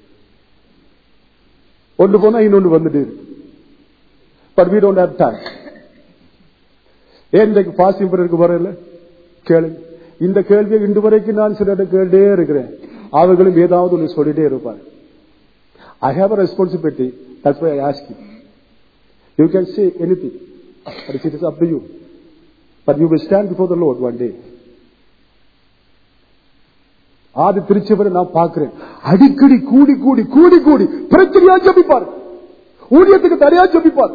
ஒன்று போனா இன்னொன்று வந்துட்டே இருக்கு பட் வீ டோன்ட் ஹேவ் டைம் ஏன் இன்றைக்கு பாசிங் பிறகு வரல கேளுங்க இந்த கேள்வியை இன்று வரைக்கும் நான் சில கேட்டே இருக்கிறேன் அவர்களும் ஏதாவது ஒன்று சொல்லிட்டே இருப்பார் I have a responsibility. That's why I ask you. You can say anything, but it is up to you. But you will stand before the Lord one day. ஆதி திருச்சபரை நான் பார்க்கிறேன் அடிக்கடி கூடி கூடி கூடி கூடி பிரச்சனையா ஜபிப்பார் ஊழியத்துக்கு தனியா ஜபிப்பார்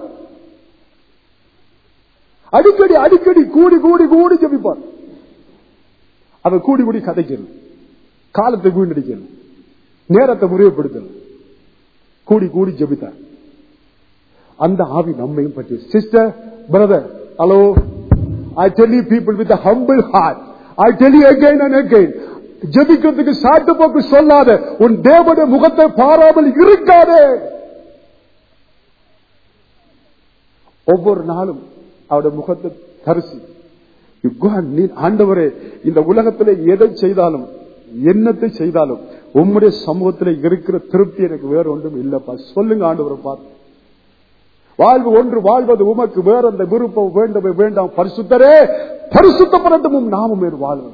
அடிக்கடி அடிக்கடி கூடி கூடி கூடி ஜபிப்பார் அவர் கூடி கூடி கதைக்கிறது காலத்தை வீணடிக்கிறது நேரத்தை முறையப்படுத்தல் கூடி கூடி ஜெபித்தார் அந்த ஆவி நம்மையும் பற்றி sister brother hello I tell you people with humble heart I tell you again and again ஜெபிக்கிறதுக்கு சாட்டு போக்கு சொல்லாத உன் தேவனுடைய முகத்தை பாராமல் இருக்காதே ஒவ்வொரு நாளும் அவருடைய முகத்தை தரிசி You go and need- ஆண்டவரே இந்த உலகத்திலே எதை செய்தாலும் என்னத்தை செய்தாலும் உம்முடைய சமூகத்தில் இருக்கிற திருப்தி எனக்கு வேற ஒன்றும் இல்லப்பா சொல்லுங்க ஆண்டவரை பார்த்து வாழ்வு ஒன்று வாழ்வது உமக்கு வேற அந்த விருப்பம் வேண்டவே வேண்டாம் பரிசுத்தரே பரிசுத்தப்படட்டும் நாமும் வேறு வாழ்வது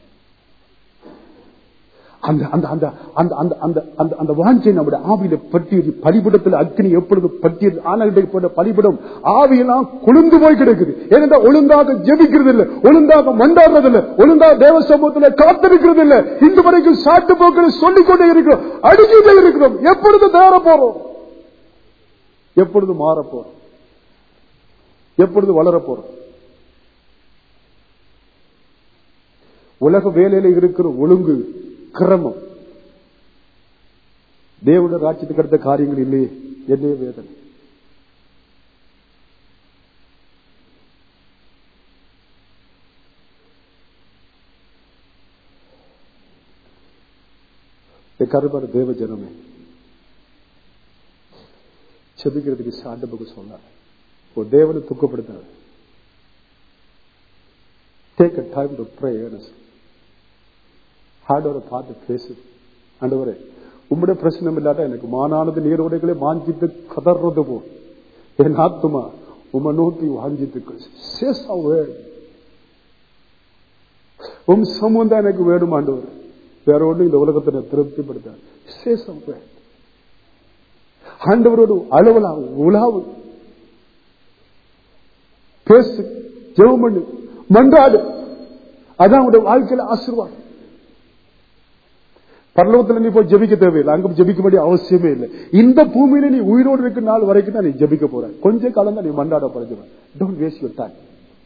அந்த அந்த அந்த அந்த அந்த அந்த அந்த அந்த வாஞ்சை நம்முடைய ஆவியில பற்றியது பலிபிடத்தில் அக்னி எப்பொழுது பற்றியது ஆனகிட்ட போட்ட பலிபிடம் ஆவியெல்லாம் குளிர்ந்து போய் கிடக்குது ஏனென்றால் ஒழுங்காக ஜெபிக்கிறது இல்லை ஒழுங்காக மண்டாடுறது இல்லை ஒழுங்காக தேவ சமூகத்தில் காத்திருக்கிறது இல்லை இன்று வரைக்கும் சாட்டு போக்களை சொல்லிக் கொண்டே இருக்கிறோம் அடிக்கிட்டே இருக்கிறோம் எப்பொழுது தேர போறோம் எப்பொழுது மாற போறோம் எப்பொழுது வளர போறோம் உலக வேலையில இருக்கிற ஒழுங்கு கிரமம் தேவனுடைய ராட்சியத்துக்கு அடுத்த காரியங்கள் இல்லையே என்னைய வேதனை என் கருமர தேவ ஜனமே செபிக்கிறதுக்கு சாண்டபுக்கு சொன்னார் ஒரு தேவனை துக்கப்படுத்தார் take a time to pray earnestly ஆண்டவரை பார்த்து பேசு ஆண்டவரே உம்முடைய பிரச்சனை இல்லாட்ட எனக்கு மானானது நீரோடைகளை வாஞ்சித்து கதறது போ என் ஆத்துமா உம்மை நோக்கி வாஞ்சித்து சேசாவே உம் சமூகம் தான் எனக்கு வேணும் ஆண்டவர் வேற ஒண்ணு இந்த உலகத்தை திருப்திப்படுத்த சேசாவே ஆண்டவரோடு அளவலாவு உலாவு பேசு ஜெபம் பண்ணு மன்றாடு அதான் உடைய வாழ்க்கையில ஆசீர்வாதம் பரலோகத்துல நீ போய் ஜெபிக்க தேவையில்லை அங்க ஜெபிக்க வேண்டிய அவசியமே இல்லை இந்த பூமியில நீ உயிரோடு இருக்க நாள் வரைக்கும் தான் நீ ஜெபிக்க போற கொஞ்ச காலம் தான் நீ மண்டாட போற டோன்ட் வேஸ்ட் யூர் டைம்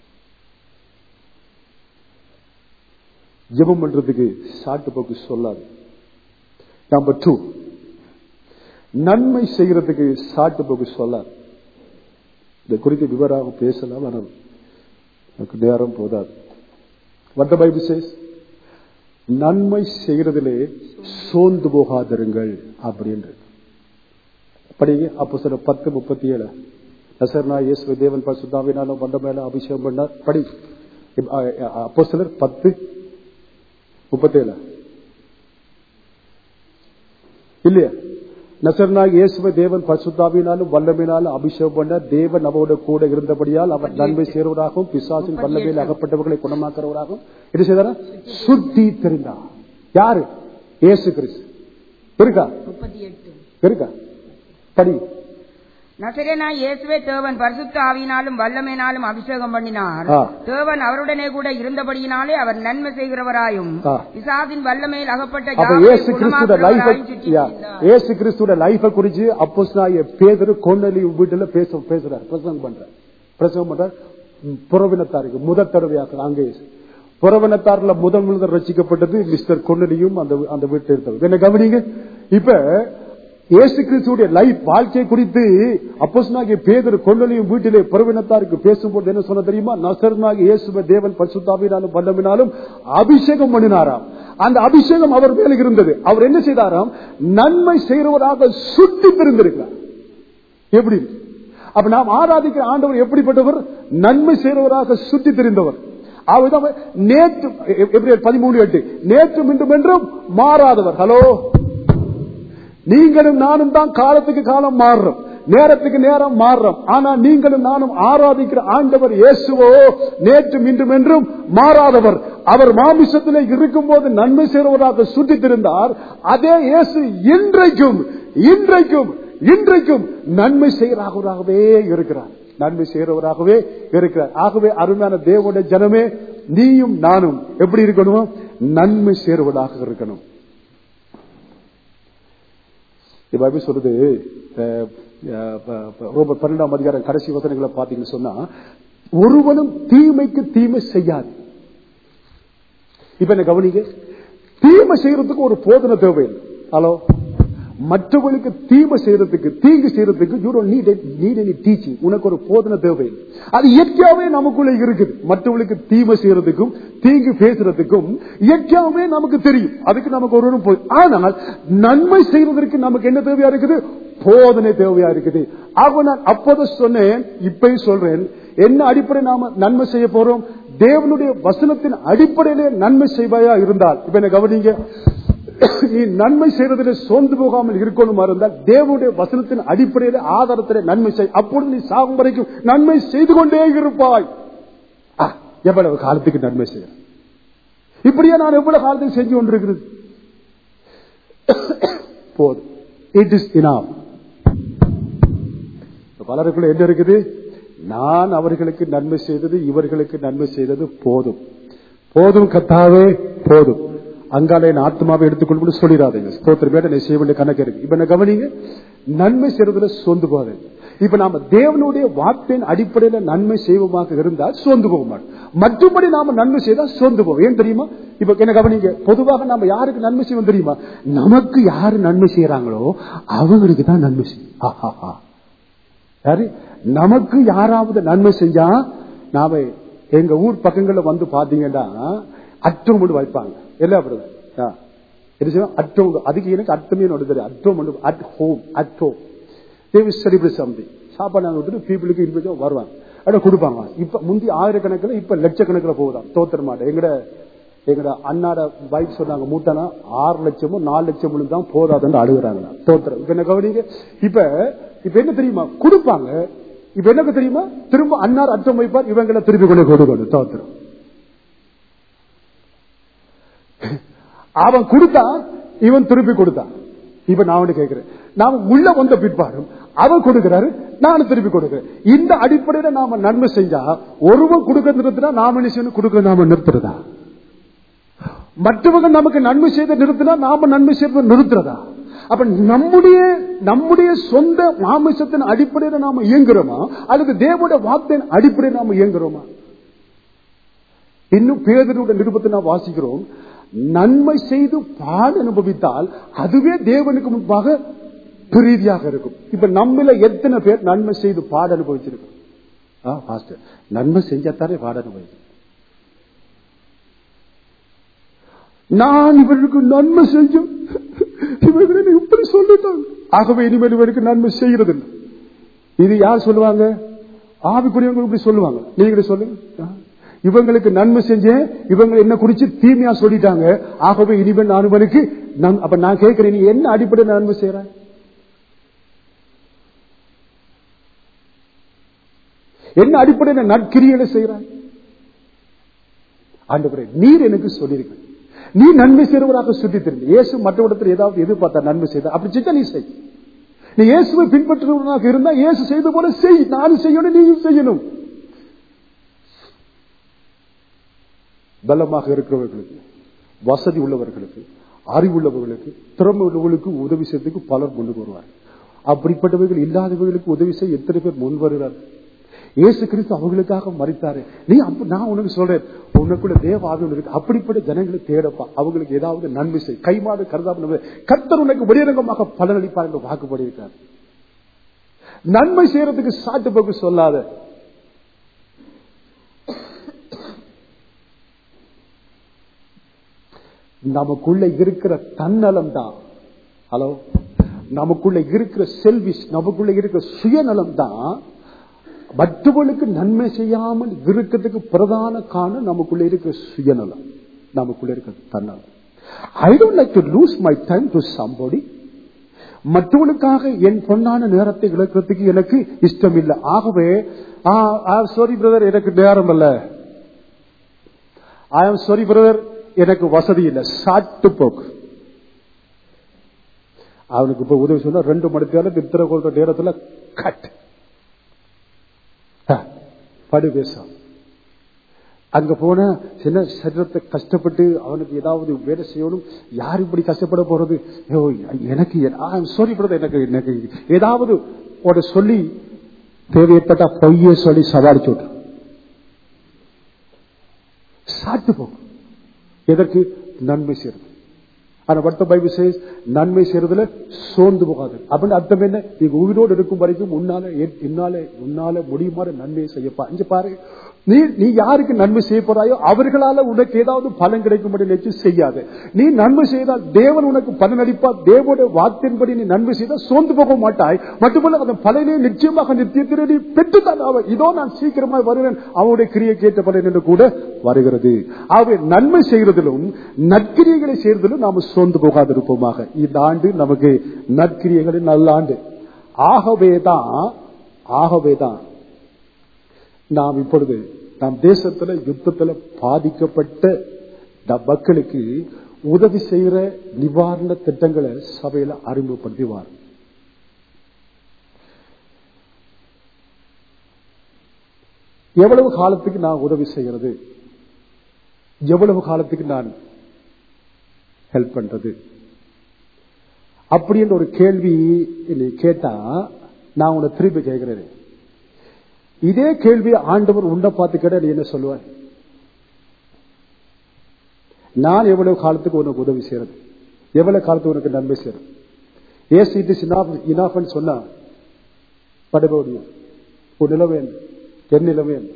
ஜெபம் பண்றதுக்கு சாட்டு போக்கு சொல்லாது நம்பர் டூ நன்மை செய்யறதுக்கு சாட்டு போக்கு சொல்லாது இதை குறித்து விவராக பேசலாம் ஆனால் எனக்கு நேரம் போதாது வந்த பைபிள் சேஸ் நன்மை செய்யறதிலே சோர்ந்து போகாதிருங்கள் அப்படின்றது படிங்க அப்போ சில பத்து முப்பத்தி ஏழு நசர்னா இயேசு தேவன் பசுதாவினாலும் வந்த மேல அபிஷேகம் பண்ணார் படி அப்போ சிலர் பத்து முப்பத்தேழு இல்லையா நசர்னாக இயேசுவை தேவன் பசுத்தாவினாலும் வல்லமையினாலும் அபிஷேகம் பண்ண தேவன் அவரோட கூட இருந்தபடியால் அவர் நன்மை சேருவதாகவும் பிசாசின் வல்லமையில் அகப்பட்டவர்களை குணமாக்குறவராகவும் என்ன செய்தாரா சுத்தி தெரிந்தார் யாரு இயேசு கிறிஸ்து இருக்கா முப்பத்தி எட்டு இருக்கா படி நசரேனா இயேசுவே தேவன் பரிசுத்த ஆவியினாலும் வல்லமையினாலும் அபிஷேகம் பண்ணினார் ஆ. தேவன் அவருடனே கூட இருந்தபடியினாலே அவர் நன்மை செய்கிறவராயும் ஆ. பிசாசின் வல்லமையில் அகப்பட்ட அப்ப யாவரையும் ஏசு கிறிஸ்துட லைஃப குணமாக்குகிறவராயும் சுற்றித்திரிந்தார். ஏசு கிறிஸ்துட லைஃப குறிச்சு அப்போஸ்தலனாகிய பேதுரு கொன்னலி வீட்டுல பேச பேசுறாரு பிரசங்கம் பண்றார் பிரசங்கம் பண்றார் ம், புறவினத்தாருக்கு முதல் தடவையாக அங்கே புறவினத்தார்ல முதல் முதல் ரசிக்கப்பட்டது மிஸ்டர் கொன்னலியும் அந்த அந்த வீட்டில் இருந்தவர் என்ன கவனிங்க இப்ப இயேசு கிறிஸ்துடைய லைஃப் வாழ்க்கை குறித்து அப்போஸ்தலனாகிய பேதுரு கொன்னலியும் வீட்டிலே புறவினத்தாருக்கு பேசும்போது என்ன சொன்ன தெரியுமா நசரனாக இயேசுவ தேவன் பரிசுத்தாவினாலும் வல்லமினாலும் அபிஷேகம் பண்ணினாராம் அந்த அபிஷேகம் அவர் மேல இருந்தது அவர் என்ன செய்தாராம் நன்மை செய்கிறவராக சுட்டி தெரிந்திருக்கிறார் எப்படி அப்ப நாம் ஆராதிக்கிற ஆண்டவர் எப்படிப்பட்டவர் நன்மை செய்கிறவராக சுத்தி தெரிந்தவர் அவர்தான் நேற்று எப்படி பதிமூணு எட்டு நேற்று இன்றும் என்றும் மாறாதவர் ஹலோ நீங்களும் நானும் தான் காலத்துக்கு காலம் மாறுறோம் நேரத்துக்கு நேரம் மாறுறோம் ஆனா நீங்களும் நானும் ஆராதிக்கிற ஆண்டவர் இயேசுவோ நேற்றும் இன்றும் என்றும் மாறாதவர் அவர் மாமிசத்திலே இருக்கும் போது நன்மை செய்வதாக சுற்றித்திருந்தார் அதே இயேசு இன்றைக்கும் இன்றைக்கும் இன்றைக்கும் நன்மை செய்கிறவராகவே இருக்கிறார் நன்மை செய்கிறவராகவே இருக்கிறார் ஆகவே அருமையான தேவனுடைய ஜனமே நீயும் நானும் எப்படி இருக்கணும் நன்மை செய்வதாக இருக்கணும் இப்ப சொல்றது அஹ், அஹ், ப- ரோமர் பன்னெண்டாம் அதிகாரம் கடைசி வசனங்களை பாத்தீங்கன்னு சொன்னா ஒருவனும் தீமைக்கு தீமை செய்யாது இப்ப என்ன கவனிங்க தீமை செய்யறதுக்கு ஒரு போதனை தேவையில்லை ஹலோ மற்றவர்களுக்கு தீமை செய்யறதுக்கு தீங்கு செய்யறதுக்கு you don't need need any teaching உனக்கு ஒரு போதனை தேவையில்லை அது இயற்கையாவே நமக்குள்ள இருக்குது மற்றவர்களுக்கு தீமை செய்யறதுக்கும் தீங்கு பேசுறதுக்கும் இயற்கையாவே நமக்கு தெரியும் அதுக்கு நமக்கு ஒரு போய் ஆனால் நன்மை செய்வதற்கு நமக்கு என்ன தேவையா இருக்குது போதனை தேவையா இருக்குது ஆக நான் அப்போது சொன்னேன் இப்பயும் சொல்றேன் என்ன அடிப்படை நாம நன்மை செய்ய போறோம் தேவனுடைய வசனத்தின் அடிப்படையிலே நன்மை செய்வாயா இருந்தால் இப்ப என்ன கவனிங்க நீ நன்மை செய்வதில் சோர்ந்து போகாமல் இருக்கணுமா இருந்தால் தேவனுடைய வசனத்தின் அடிப்படையில் ஆதாரத்தில் நன்மை செய் அப்பொழுது நீ சாகும் வரைக்கும் நன்மை செய்து கொண்டே இருப்பாய் ஆ, எவ்வளவு காலத்துக்கு நன்மை செய்ய இப்படியே நான் எவ்வளவு காலத்துக்கு செஞ்சு கொண்டிருக்கிறது போதும் இட் இஸ் இனாம் பலருக்குள்ள என்ன இருக்குது நான் அவர்களுக்கு நன்மை செய்தது இவர்களுக்கு நன்மை செய்தது போதும் போதும் கத்தாவே போதும் அங்காலே என் ஆத்மாவை எடுத்துக்கொண்டு சொல்லிடாதீங்க ஸ்தோத்திரம் மேல நீ செய்ய வேண்டிய கணக்கு இருக்கு இப்ப என்ன கவனிங்க நன்மை செய்யறதுல சொந்து போகாது இப்ப நாம தேவனுடைய வார்த்தையின் அடிப்படையில நன்மை செய்வோமாக இருந்தால் சோர்ந்து போக மாட்டோம் மற்றபடி நாம நன்மை செய்தா சோர்ந்து போவோம் ஏன் தெரியுமா இப்ப என்ன கவனிங்க பொதுவாக நாம யாருக்கு நன்மை செய்வோம் தெரியுமா நமக்கு யாரு நன்மை செய்யறாங்களோ அவங்களுக்கு தான் நன்மை செய்யும் ஆஹா சரி நமக்கு யாராவது நன்மை செஞ்சா நாம எங்க ஊர் பக்கங்கள்ல வந்து பாத்தீங்கன்னா அற்றம் கொண்டு வைப்பாங்க எல்லாம் அப்படிதான் என்ன செய்வோம் அற்றம் அதுக்கு எனக்கு அர்த்தமே ஒன்று தெரியும் அற்றம் கொண்டு அட் ஹோம் அட் ஹோம் தேவி செலிபிரேட் சம்திங் சாப்பாடு நாங்கள் விட்டுட்டு பீப்புளுக்கு இன்விஜுவல் வருவாங்க அதை கொடுப்பாங்க இப்ப முந்தி ஆயிரக்கணக்கில் இப்ப லட்சக்கணக்கில் போகுதான் தோத்திர மாட்டேன் எங்கட எங்கட அண்ணாட வைஃப் சொன்னாங்க மூட்டானா ஆறு லட்சமும் நாலு லட்சமும் தான் போதாதுன்னு அழுகுறாங்க தோத்திரம் இப்ப என்ன கவனிங்க இப்ப இப்ப என்ன தெரியுமா கொடுப்பாங்க இப்ப என்ன தெரியுமா திரும்ப அன்னார் அர்த்தம் வைப்பார் இவங்களை திருப்பி கொண்டு கொடுக்கணும் தோத்திரம் அவன் கொடுத்தான் இவன் திருப்பி கொடுத்தான் இப்ப நான் ஒண்ணு கேட்கிறேன் நாம உள்ள வந்த பிற்பாடும் அவன் கொடுக்கிறாரு நானும் திருப்பி கொடுக்கிறேன் இந்த அடிப்படையில நாம நன்மை செஞ்சா ஒருவன் கொடுக்க நிறுத்தினா நாம என்ன செய்யணும் கொடுக்க நாம நிறுத்துறதா மற்றவங்க நமக்கு நன்மை செய்த நிறுத்தினா நாம நன்மை செய்த நிறுத்துறதா அப்ப நம்முடைய நம்முடைய சொந்த மாமிசத்தின் அடிப்படையில் நாம இயங்குறோமா அல்லது தேவனுடைய வார்த்தையின் அடிப்படையில் நாம இயங்குறோமா இன்னும் பேதனுடைய நிருபத்தை நாம் வாசிக்கிறோம் நன்மை செய்து பால் அனுபவித்தால் அதுவே தேவனுக்கு முன்பாக பிரீதியாக இருக்கும் இப்ப நம்மள எத்தனை பேர் நன்மை செய்து பாட அனுபவிச்சிருக்கோம் ஆ, பாஸ்டர், நன்மை செஞ்சாத்தானே பாட அனுபவிக்கும் நான் இவருக்கு நன்மை செஞ்சோம் இவர்கள் என்னை இப்படி சொல்லிட்டாங்க ஆகவே இனிமேல் இவருக்கு நன்மை செய்கிறது இல்லை. இது யார் சொல்லுவாங்க ஆவிக்குரியவங்க இப்படி சொல்லுவாங்க நீங்க இப்படி சொல்லுங்க ஆ. இவங்களுக்கு நன்மை செஞ்சேன் இவங்க என்ன குறிச்சு தீமையா சொல்லிட்டாங்க ஆகவே இனிமேல் நான் இவனுக்கு நன்- அப்ப நான் கேட்கிறேன் நீ என்ன அடிப்படையில் நன்மை செய்யற என்ன அடிப்படையில் நற்கிரிகளை செய்யறாய் ஆண்டவரே நீர் எனக்கு சொல்லியிருக்க நீ நன்மை செய்றவராக சுத்தி தெரிந்து இயேசு மற்றவரிடத்தில் ஏதாவது எதிர்பார்த்தா நன்மை செய்த அப்படி செஞ்சா நீ செய் நீ இயேசுவை பின்பற்றுவதாக இருந்தா இயேசு செய்த போல செய் நானும் செய்யணும் நீயும் செய்யணும் பலமாக இருக்கிறவர்களுக்கு வசதி உள்ளவர்களுக்கு அறிவுள்ளவர்களுக்கு திறமை உள்ளவர்களுக்கு உதவி செய்யறதுக்கு பலர் முன்னுக்கு வருவார் அப்படிப்பட்டவர்கள் இல்லாதவர்களுக்கு உதவி செய்ய எத்தனை பேர் முன் வருகிறார்கள் இயேசு கிறிஸ்து அவர்களுக்காக மறித்தாரு நீ அப்ப நான் உனக்கு சொல்றேன் உனக்குள்ள தேவ ஆவி ஒண்ணு இருக்கு அப்படிப்பட்ட ஜனங்களை தேடப்பா அவங்களுக்கு ஏதாவது நன்மை செய் கைமாறு கருதாமல் கர்த்தர் உனக்கு வெளியரங்கமாக பலனளிப்பார் என்று வாக்குப்படி இருக்கார் நன்மை செய்யறதுக்கு சாட்டு போக்கு சொல்லாத நமக்குள்ள இருக்கிற தன்னலம் தான் ஹலோ நமக்குள்ள இருக்கிற செல்விஸ் நமக்குள்ள இருக்கிற சுயநலம் தான் மற்றவர்களுக்கு நன்மை செய்யாமல் இருக்கிறதுக்கு பிரதான காரணம் நமக்குள்ள இருக்கிற சுயநலம் நமக்குள்ள இருக்கிற தன்னலம் I don't like to lose my time to somebody மற்றவனுக்காக என் பொன்னான நேரத்தை இழக்கிறதுக்கு எனக்கு இஷ்டம் இல்லை ஆகவே சாரி பிரதர் எனக்கு நேரம் இல்ல ஐ ஆம் சாரி பிரதர் எனக்கு வசதி இல்லை சாட்டு போக்கு அவனுக்கு இப்ப உதவி சொன்னா ரெண்டு மணி நேரம் நித்திர கொள்ற நேரத்துல கட் படு பேசும் அங்க போன சின்ன சரீரத்தை கஷ்டப்பட்டு அவனுக்கு ஏதாவது வேலை செய்யணும் யார் இப்படி கஷ்டப்பட போறது ஐயோ, எனக்கு சாரி பிரதர் எனக்கு எனக்கு ஏதாவது ஒரு சொல்லி தேவையேற்பட்ட பொய்யை சொல்லி சவாலிச்சு விட்டு சாட்டு போகும் எதற்கு நன்மை செய்யறது ஆனா வட்ட பைபிள் says நன்மை செய்யறதுல சோர்ந்து போகாது அப்படின்னு அர்த்தம் என்ன நீங்க உயிரோடு இருக்கும் வரைக்கும் உன்னால என்- என்னால உன்னால முடியுமாறு நன்மையை செய்யப்பா இங்க பாரு நீ நீ யாருக்கு நன்மை செய்ய போறாயோ அவர்களால உனக்கு ஏதாவது பலன் கிடைக்கும்படி நினைச்சு செய்யாது நீ நன்மை செய்தால் தேவன் உனக்கு பலன் அளிப்பார் தேவனுடைய வார்த்தையின்படி நீ நன்மை செய்தால் சோர்ந்து போக மாட்டாய் மட்டுமல்ல அந்த பலனை நிச்சயமாக நித்தியத்திலே நீ பெற்றுத்தான் அவன் இதோ நான் சீக்கிரமாய் வருவேன் அவனுடைய கிரியை கேட்ட பலன் என்று கூட வருகிறது ஆகவே நன்மை செய்யறதிலும் நற்கிரியைகளை செய்யறதிலும் நாம சோர்ந்து போகாதிருப்போமாக இந்த ஆண்டு நமக்கு நற்கிரியைகளின் நல்ல ஆண்டு ஆகவேதான் ஆகவேதான் நாம் இப்பொழுது நம் தேசத்துல யுத்தத்துல பாதிக்கப்பட்ட நம் மக்களுக்கு உதவி செய்யற நிவாரண திட்டங்களை சபையில அறிமுகப்படுத்தி வார் எவ்வளவு காலத்துக்கு நான் உதவி செய்யறது எவ்வளவு காலத்துக்கு நான் ஹெல்ப் பண்றது அப்படி என்ற ஒரு கேள்வி நீ கேட்டா நான் உன்னை திருப்பி கேட்கிறேன் இதே கேள்வி ஆண்டவர் உன்னை பார்த்து கேட்ட நீ என்ன சொல்லுவார் நான் எவ்வளவு காலத்துக்கு உனக்கு உதவி செய்யறது எவ்வளவு காலத்துக்கு உனக்கு நன்மை செய்யறது ஏஸ் இட் இஸ் இனாஃப்னு சொன்னா படுப முடியும் உன் நிலைமை என்ன என் நிலைமை என்ன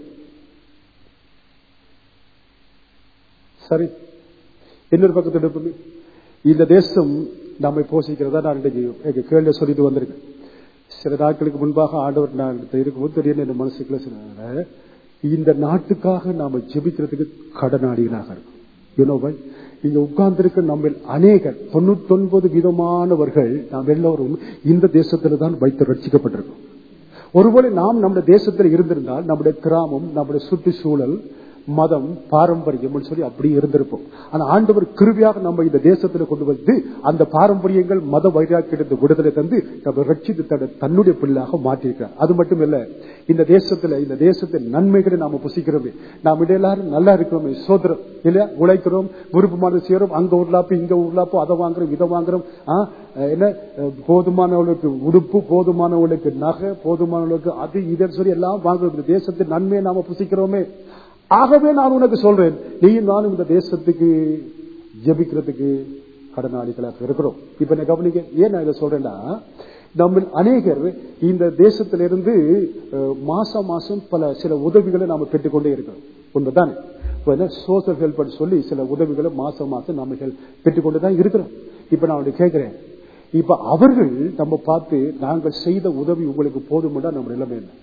சரி இன்னொரு பக்கத்தில் இருப்பது இந்த தேசம் நம்மை போஷிக்கிறதா நான் இன்றைக்கு எங்க கேள்வி சொல்லிட்டு வந்திருக்கேன் சில நாட்களுக்கு முன்பாக ஆண்டவர் நான் இருக்கும்போது திடீர்னு என் மனசுக்குள்ள சொன்னாங்க இந்த நாட்டுக்காக நாம ஜெபிக்கிறதுக்கு கடனாளிகளாக இருக்கும் யூனோவை இங்க உட்கார்ந்திருக்க நம்ம அநேகர் தொண்ணூத்தொன்பது விதமானவர்கள் நாம் எல்லோரும் இந்த தேசத்துல தான் வைத்து ரட்சிக்கப்பட்டிருக்கோம் ஒருவேளை நாம் நம்முடைய தேசத்தில் இருந்திருந்தால் நம்முடைய கிராமம் நம்முடைய சுற்றுச்சூழல் மதம் பாரம்பரியம் சொல்லி அப்படி இருந்திருப்போம் ஆனா ஆண்டவர் கிருவியாக நம்ம இந்த தேசத்துல கொண்டு வந்து அந்த பாரம்பரியங்கள் மத வைராக்கியத்தை விடுதலை தந்து நம்ம ரட்சித்து தன்னை- தன்னுடைய பிள்ளையாக மாற்றிருக்கிறார் அது மட்டும் இல்ல இந்த தேசத்துல இந்த தேசத்தின் நன்மைகளை நாம புசிக்கிறோமே நாம் இடையில எல்லாரும் நல்லா இருக்கிறோமே சோதரம் இல்லையா உழைக்கிறோம் விருப்பமானது செய்யறோம் அங்க ஊர்லாப்பு இங்க ஊர்லாப்பு அதை வாங்குறோம் இதை வாங்குறோம் ஆ, என்ன அஹ், போதுமானவர்களுக்கு உடுப்பு போதுமானவர்களுக்கு நகை போதுமானவர்களுக்கு அது இதுன்னு சொல்லி எல்லாம் வாங்குறோம் இந்த தேசத்தின் நன்மையை நாம புசிக்கிறோமே ஆகவே நான் உனக்கு சொல்றேன் நீயும் நானும் இந்த தேசத்துக்கு ஜெபிக்கிறதுக்கு கடனாளிகளாக இருக்கிறோம் இப்ப என்ன கவனிக்க ஏன் நான் இதை சொல்றேன்னா நம்ம அநேகர் இந்த தேசத்திலிருந்து அஹ், மாசம் மாசம் பல சில உதவிகளை நாம பெற்றுக்கொண்டே இருக்கிறோம் உண்மைதானே இப்ப என்ன சோசியல் ஹெல்ப் சொல்லி சில உதவிகளை மாசம் மாசம் நாம ஹெல்ப் பெற்றுக்கொண்டு தான் இருக்கிறோம் இப்ப நான் அவனை கேட்கிறேன் இப்ப அவர்கள் நம்ம பார்த்து நாங்கள் செய்த உதவி உங்களுக்கு போதுமெண்டா நம்ம நிலைமை என்ன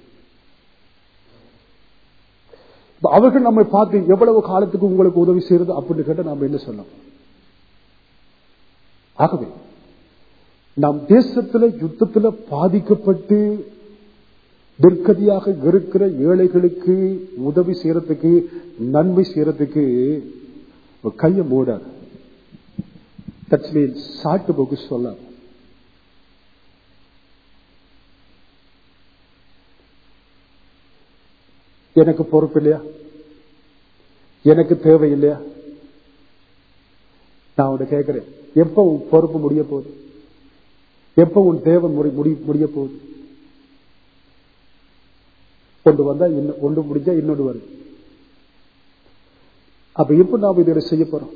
இப்ப அவர்கள் நம்மை பார்த்து எவ்வளவு காலத்துக்கு உங்களுக்கு உதவி செய்யறது அப்படின்னு கேட்டா நாம என்ன சொல்லலாம் ஆகவே நாம் தேசத்துல யுத்தத்துல பாதிக்கப்பட்டு நிற்கதியாக இருக்கிற ஏழைகளுக்கு உதவி செய்யறதுக்கு நன்மை செய்யறதுக்கு கைய மூடாது தட்ஸ் மீன் சாட்டு போக்கு சொல்ல எனக்கு பொறுப்பு இல்லையா எனக்கு தேவை இல்லையா நான் உன்னை கேட்கிறேன் எப்ப உன் பொறுப்பு முடிய போகுது எப்ப உன் தேவை முடி முடி- முடிய போகுது கொண்டு வந்தா இன்னும் ஒன்று முடிஞ்சா இன்னொன்று வருது அப்ப எப்ப நாம் இதை செய்ய போறோம்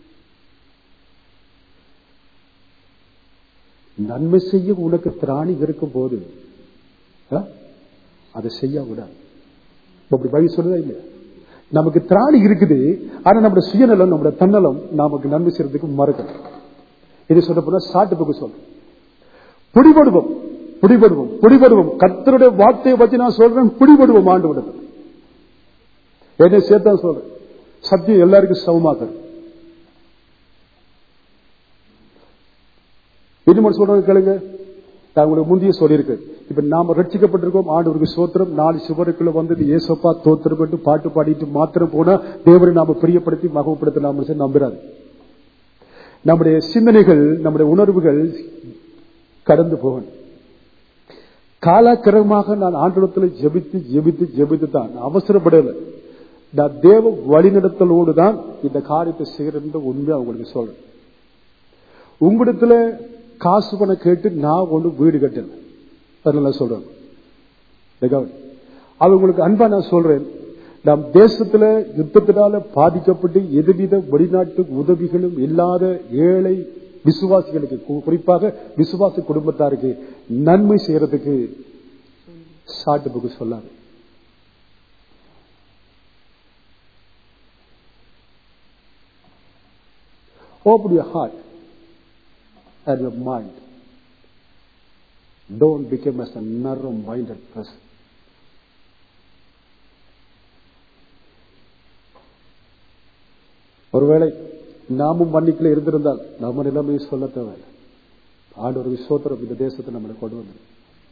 நன்மை செய்ய உனக்கு திராணி இருக்கும் போது ஆ, அதை செய்ய விடாது அப்படி பைபிள் சொல்லுதா இல்ல நமக்கு திராணி இருக்குது ஆனா நம்முடைய சுயநலம் நம்முடைய தன்னலம் நமக்கு நன்மை செய்யறதுக்கு மறுக்கணும் இது சொல்ல போனா சாட்டு பக்கம் சொல்றேன் பிடிபடுவோம் பிடிபடுவோம் பிடிபடுவோம் கர்த்தருடைய வார்த்தையை பத்தி நான் சொல்றேன் பிடிபடுவோம் ஆண்டு விடுறது என்னை சேர்த்தா சொல்றேன் சத்தியம் எல்லாருக்கும் சமமாக்குறது இன்னும் சொல்றது கேளுங்க நான் உங்களுக்கு முந்தைய சொல்லியிருக்கேன் இப்ப நாம ரட்சிக்கப்பட்டிருக்கோம் ஆண்டவருக்கு சோத்திரம் நாலு சுவருக்குள்ள வந்து ஏசப்பா தோத்திரம் என்று பாட்டு பாடிட்டு மாத்திரம் போனா தேவரை நாம பிரியப்படுத்தி மகப்படுத்தலாம் நம்புறாரு நம்முடைய சிந்தனைகள் நம்முடைய உணர்வுகள் கடந்து போகணும் காலக்கிரமமாக நான் ஆண்டவத்தில் ஜெபித்து ஜெபித்து ஜெபித்து தான் அவசரப்படல நான் தேவ வழிநடத்தலோடு தான் இந்த காரியத்தை செய்யறது உண்மை அவங்களுக்கு சொல்றேன் உங்களிடத்துல காசு பணம் கேட்டு நான் ஒண்ணு வீடு கட்டல அதனால சொல்றேன் இந்த கவனி. அது உங்களுக்கு அன்பா நான் சொல்றேன் நம் தேசத்துல யுத்தத்தினால பாதிக்கப்பட்டு எதுவித வெளிநாட்டு உதவிகளும் இல்லாத ஏழை விசுவாசிகளுக்கு கு- குறிப்பாக விசுவாச குடும்பத்தாருக்கு நன்மை செய்யறதுக்கு சாட்டு புக்கு சொல்லாது Open your heart and your mind. Don't become as a narrow-minded person. ஒருவேளை நாமும் மன்னிக்கல இருந்திருந்தால் நம்ம நிலைமையை சொல்ல தேவையில்லை ஆண்டவர் விஸ்வத்தரம் இந்த தேசத்தை நம்மளை கொண்டு வந்தது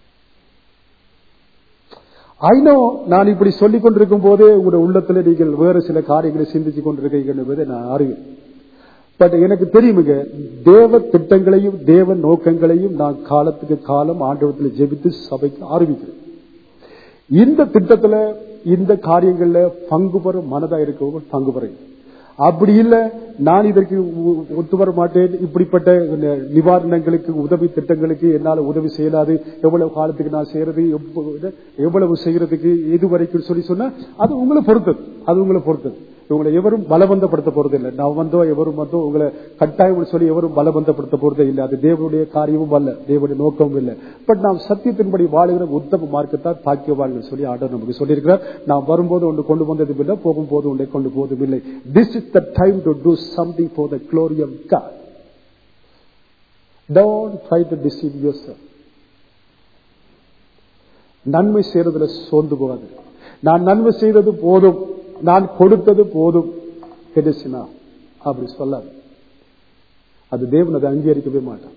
ஐநோ நான் இப்படி சொல்லிக் கொண்டிருக்கும் போதே உங்களுடைய உள்ளத்துல நீங்கள் வேறு சில காரியங்களை சிந்திச்சு கொண்டிருக்கீங்க என்பதை நான் அறிவேன் பட் எனக்கு தெரியுமுங்க தேவ திட்டங்களையும் தேவ நோக்கங்களையும் நான் காலத்துக்கு காலம் ஆண்டவத்தில் ஜெபித்து சபைக்கு ஆரம்பிக்கிறேன் இந்த திட்டத்துல இந்த காரியங்கள்ல பங்கு பெறும் மனதா இருக்கவங்க பங்கு பெறுங்க அப்படி இல்ல நான் இதற்கு ஒ- ஒத்து வர மாட்டேன் இப்படிப்பட்ட ந- நிவாரணங்களுக்கு உதவி திட்டங்களுக்கு என்னால உதவி செய்யலாது எவ்வளவு காலத்துக்கு நான் செய்யறது எவ்வ- எவ்வளவு செய்யறதுக்கு எது வரைக்கும் சொல்லி சொன்னா அது உங்களை பொறுத்தது அது உங்களை பொறுத்தது உங்களை எவரும் பலவந்தப்படுத்த போறது இல்லை நான் வந்தோ எவரும் வந்தோ உங்களை கட்டாயம் சொல்லி எவரும் பலவந்தப்படுத்த போறதே இல்லை அது தேவனுடைய காரியமும் அல்ல தேவனுடைய நோக்கமும் இல்லை பட் நாம் சத்தியத்தின்படி வாழுகிற உத்தம மார்க்கத்தான் பாக்கியவான்கள் சொல்லி ஆண்டவர் நமக்கு சொல்லியிருக்கிறார் நாம் வரும்போது ஒன்று கொண்டு வந்ததும் இல்லை போகும்போது ஒன்றை கொண்டு போவதும் இல்லை this is the time to do something for the glory of God don't try to deceive yourself நன்மை செய்யறதுல சோர்ந்து போகாது நான் நன்மை செய்தது போதும் நான் கொடுத்தது போதும் கிடைச்சுனா அப்படி சொல்லாது அது தேவன் அதை அங்கீகரிக்கவே மாட்டான்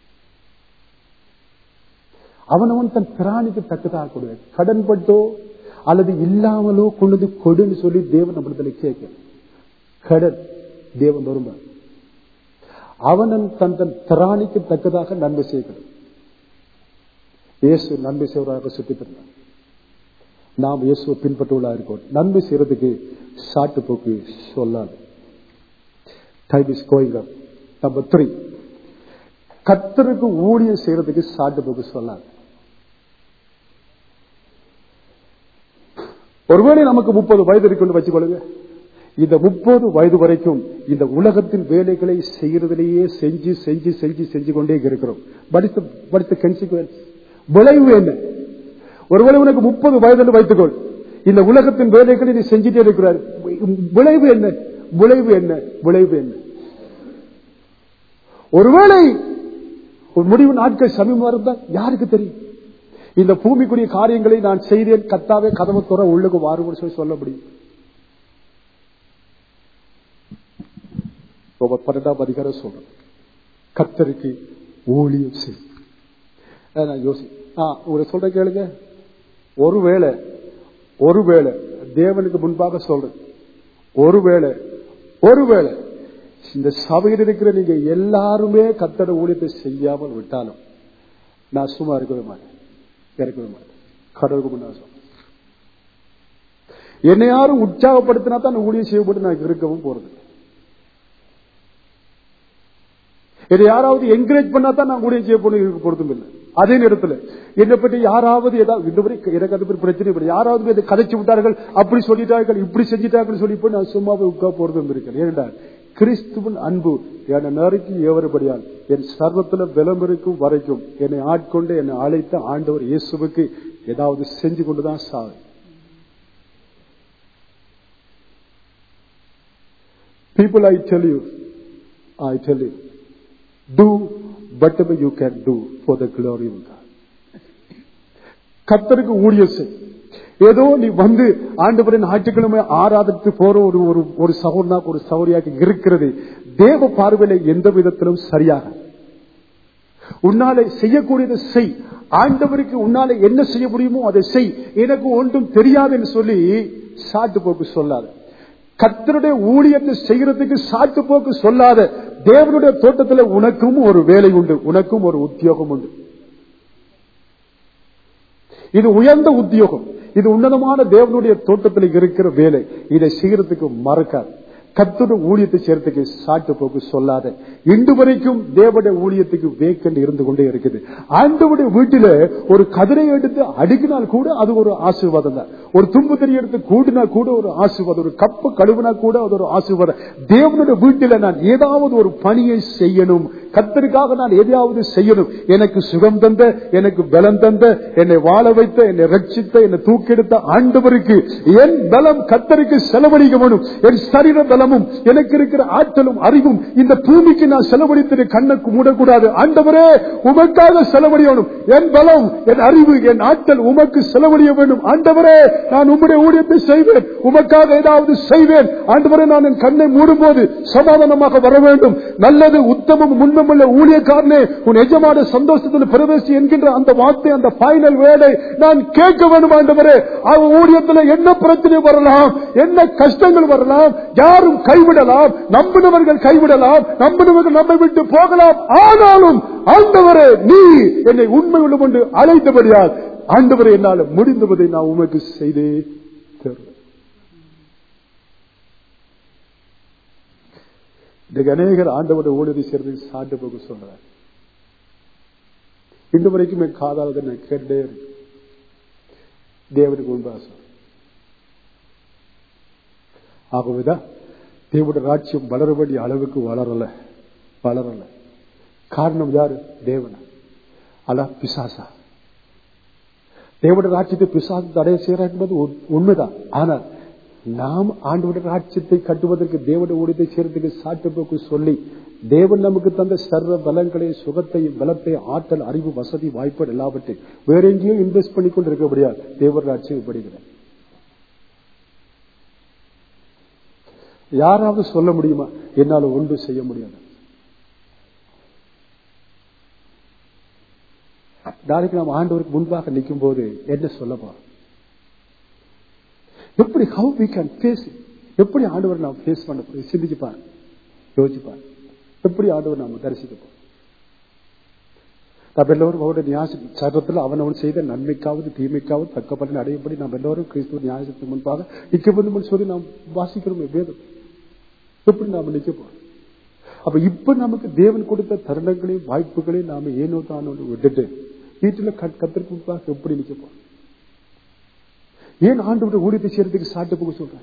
அவனவன் தன் திராணிக்கு தக்கதாக கொடுவேன் கடன் பட்டோ அல்லது இல்லாமலோ கொண்டு வந்து கொடுன்னு சொல்லி தேவன் நம்மளத்துல கேட்க கடன் தேவன் வரும்பார் அவனன் தன் தன் திராணிக்கு தக்கதாக நன்மை செய்யணும் இயேசு நன்மை செய்வதாக சுத்தி பிறந்தார் நாம் இயேசுவை பின்பற்றுவதாக இருக்கோம் நன்மை செய்யறதுக்கு சாட்டு போக்கு சொல்லாது time is going up number three கத்தருக்கு ஊழியம் செய்யறதுக்கு சாட்டு போக்கு சொல்லாது ஒருவேளை நமக்கு முப்பது வயது இருக்குன்னு வச்சுக்கொள்ளுங்க இந்த முப்பது வயது வரைக்கும் இந்த உலகத்தின் வேலைகளை செய்யறதிலேயே செஞ்சு செஞ்சு செஞ்சு செஞ்சு கொண்டே இருக்கிறோம் படித்த கன்சிக்வன்ஸ் விளைவு என்ன ஒருவேளை உனக்கு முப்பது வயது வைத்துக்கொள் இந்த உலகத்தின் வேலைகளை நீ செஞ்சுட்டே இருக்கிறார் விளைவு என்ன விளைவு என்ன விளைவு என்ன ஒருவேளை ஒரு முடிவு நாட்கள் சமீபமா இருந்தா யாருக்கு தெரியும் இந்த பூமிக்குரிய காரியங்களை நான் செய்தேன் கத்தாவே கதவு துற உள்ளுக்கு வாருன்னு சொல்லி சொல்ல முடியும் பன்னெண்டாம் அதிகாரம் சொல்றேன் கத்தருக்கு ஊழியம் செய் நான் யோசி உங்களை சொல்ற கேளுங்க ஒருவேளை ஒருவேளை தேவனுக்கு முன்பாக சொல்றேன் ஒருவேளை ஒருவேளை இந்த சபையில் இருக்கிற நீங்க எல்லாருமே கத்தட ஊழியத்தை செய்யாமல் விட்டாலும் நான் சும்மா இருக்கவே மாட்டேன் இருக்கவே மாட்டேன் கடவுளுக்கு முன்னா சொல்றேன் என்னை யாரும் உற்சாகப்படுத்தினா தான் ஊழியம் செய்யப்பட்டு நான் இருக்கவும் போறது இதை யாராவது என்கரேஜ் பண்ணா தான் நான் ஊழியம் செய்ய போன பொருத்தும் இல்லை அதே நேரத்தில் என்னை பற்றி யாராவது ஏதாவது இதுவரை எனக்கு அது பிரச்சனை இல்லை யாராவது இதை கதைச்சு விட்டார்கள் அப்படி சொல்லிட்டார்கள் இப்படி செஞ்சிட்டார்கள் சொல்லி போய் நான் சும்மாவே உட்கா போறதும் இருக்கேன் ஏனென்றா கிறிஸ்துவின் அன்பு என்னை நறுக்கி ஏவரபடியால் என் சர்வத்துல பலம் இருக்கும் வரைக்கும் என்னை ஆட்கொண்டு என்னை அழைத்த ஆண்டவர் இயேசுவுக்கு ஏதாவது செஞ்சு கொண்டுதான் சாவு People, I tell you, I tell you, do whatever you can do for the glory of God. கத்தருக்கு ஊழியம் செய் ஏதோ நீ வந்து ஆண்டவரின் ஞாயிற்றுக்கிழமை ஆராதத்து போற ஒரு ஒரு ஒரு சகோதரனா ஒரு சௌரியாக இருக்கிறது தேவ பார்வையில எந்த விதத்திலும் சரியாக உன்னாலே செய்யக்கூடியதை செய் ஆண்டவருக்கு உன்னாலே என்ன செய்ய முடியுமோ அதை செய் எனக்கு ஒன்றும் தெரியாதுன்னு சொல்லி சாட்டு போக்கு சொல்லாது கத்தருடைய ஊழியத்தை செய்யறதுக்கு சாட்டு போக்கு சொல்லாத தேவனுடைய தோட்டத்தில் உனக்கும் ஒரு வேலை உண்டு உனக்கும் ஒரு உத்தியோகம் உண்டு இது உயர்ந்த உத்தியோகம் இது உன்னதமான தேவனுடைய தோட்டத்தில் இருக்கிற வேலை இதை செய்யறதுக்கு மறக்காது கத்துடைய ஊழியத்தை சேர்த்துக்கு சாட்டு போக்கு சொல்லாத இன்று வரைக்கும் தேவனுடைய ஊழியத்துக்கு வேக்கண்ட் இருந்து கொண்டே இருக்குது ஆண்டவுடைய வீட்டில ஒரு கதிரை எடுத்து அடுக்கினால் கூட அது ஒரு ஆசீர்வாதம் தான் ஒரு தும்பு தெரிய எடுத்து கூடினா கூட ஒரு ஆசீர்வாதம் ஒரு கப்பு கழுவினா கூட அது ஒரு ஆசீர்வாதம் தேவனுடைய வீட்டில நான் ஏதாவது ஒரு பணியை செய்யணும் கத்தருக்காக நான் எதையாவது செய்யணும் எனக்கு சுகம் தந்த எனக்கு பலம் தந்த என்னை வாழ வைத்த என்னை ரட்சித்த என்னை தூக்கெடுத்த ஆண்டவருக்கு என் பலம் கத்தருக்கு செலவழிக்க வேணும் என் சரீர பலமும் எனக்கு இருக்கிற ஆற்றலும் அறிவும் இந்த பூமிக்கு நான் செலவழித்து கண்ணுக்கு மூடக்கூடாது ஆண்டவரே உமக்காக செலவழியணும் என் பலம் என் அறிவு என் ஆற்றல் உமக்கு செலவழிய வேண்டும் ஆண்டவரே நான் உம்முடைய ஊழியத்தை செய்வேன் உமக்காக ஏதாவது செய்வேன் ஆண்டவரே நான் என் கண்ணை மூடும் போது சமாதானமாக வர வேண்டும் நல்லது உத்தமம் முன்னமுள்ள ஊழியக்காரனே உன் எஜமான சந்தோஷத்தில் பிரவேசி என்கின்ற அந்த வார்த்தை அந்த பைனல் வேலை நான் கேட்க வேண்டும் ஆண்டவரே அவன் ஊழியத்தில் என்ன பிரச்சனை வரலாம் என்ன கஷ்டங்கள் வரலாம் யாரும் கைவிடலாம் நம்பினவர்கள் கைவிடலாம் நம்பினவர்கள் நம்மை விட்டு போகலாம் ஆனாலும் ஆண்டவரே நீ என்னை உண்மை உள்ளம் என்று அழைத்தபடியால் ஆண்டவரை என்னால் முடிந்தவதை நான் உமக்கு செய்தே தருவேன் இன்றைக்கு அநேகர் ஆண்டவருடைய ஊழியத்தை சேர்ந்து சாட்டு போக சொல்றார் இன்று வரைக்கும் என் காதால் நான் கேட்டே இருக்கு தேவனுக்கு உண்பாசம் ஆகவேதான் தேவனுடைய ராட்சியம் வளர வேண்டிய அளவுக்கு வளரல வளரல காரணம் யாரு தேவன அல்ல பிசாசா தேவனுடைய ராட்சியத்தை பிசாசு தடை செய்யற என்பது உண்மைதான் ஆனால் நாம் ஆண்டோட ராட்சியத்தை கட்டுவதற்கு தேவனுடைய ஊழியத்தை செய்யறதுக்கு சாட்டு போக்கு சொல்லி தேவன் நமக்கு தந்த சர்வ பலங்களை சுகத்தை பலத்தை ஆற்றல் அறிவு வசதி வாய்ப்பு எல்லாவற்றையும் வேற எங்கேயோ இன்வெஸ்ட் பண்ணி கொண்டு இருக்க முடியாது தேவன் ராட்சியம் படுகிறார் யாராவது சொல்ல முடியுமா என்னால ஒன்று செய்ய முடியாது நாளைக்கு நாம் ஆண்டவருக்கு முன்பாக நிற்கும் போது என்ன சொல்ல போறோம் எப்படி ஹவு வி கேன் ஃபேஸ் எப்படி ஆண்டவர் நாம் ஃபேஸ் பண்ண போறோம் சிந்திச்சு பாரு யோசிச்சு பாரு எப்படி ஆண்டவர் நாம தரிசிக்க போறோம் நாம் எல்லோரும் அவருடைய நியாய சட்டத்தில் அவன் அவன் செய்த நன்மைக்காவது தீமைக்காவது தக்க பலன் அடையும்படி நாம் எல்லோரும் கிறிஸ்துவ நியாயத்துக்கு முன்பாக நிற்க வேண்டும் சொல்லி நாம் வாசிக்கிறோம் வேதம் எப்படி நாம நிற்க போறோம் அப்ப இப்ப நமக்கு தேவன் கொடுத்த தருணங்களையும் வாய்ப்புகளையும் நாம ஏனோ தானோ விட்டுட்டு வீட்டுல கத்திற்கு முன்பாக எப்படி நிற்க போறோம் ஏன் ஆண்டு ஊழியத்தை செய்யறதுக்கு சாட்டு போக சொல்றேன்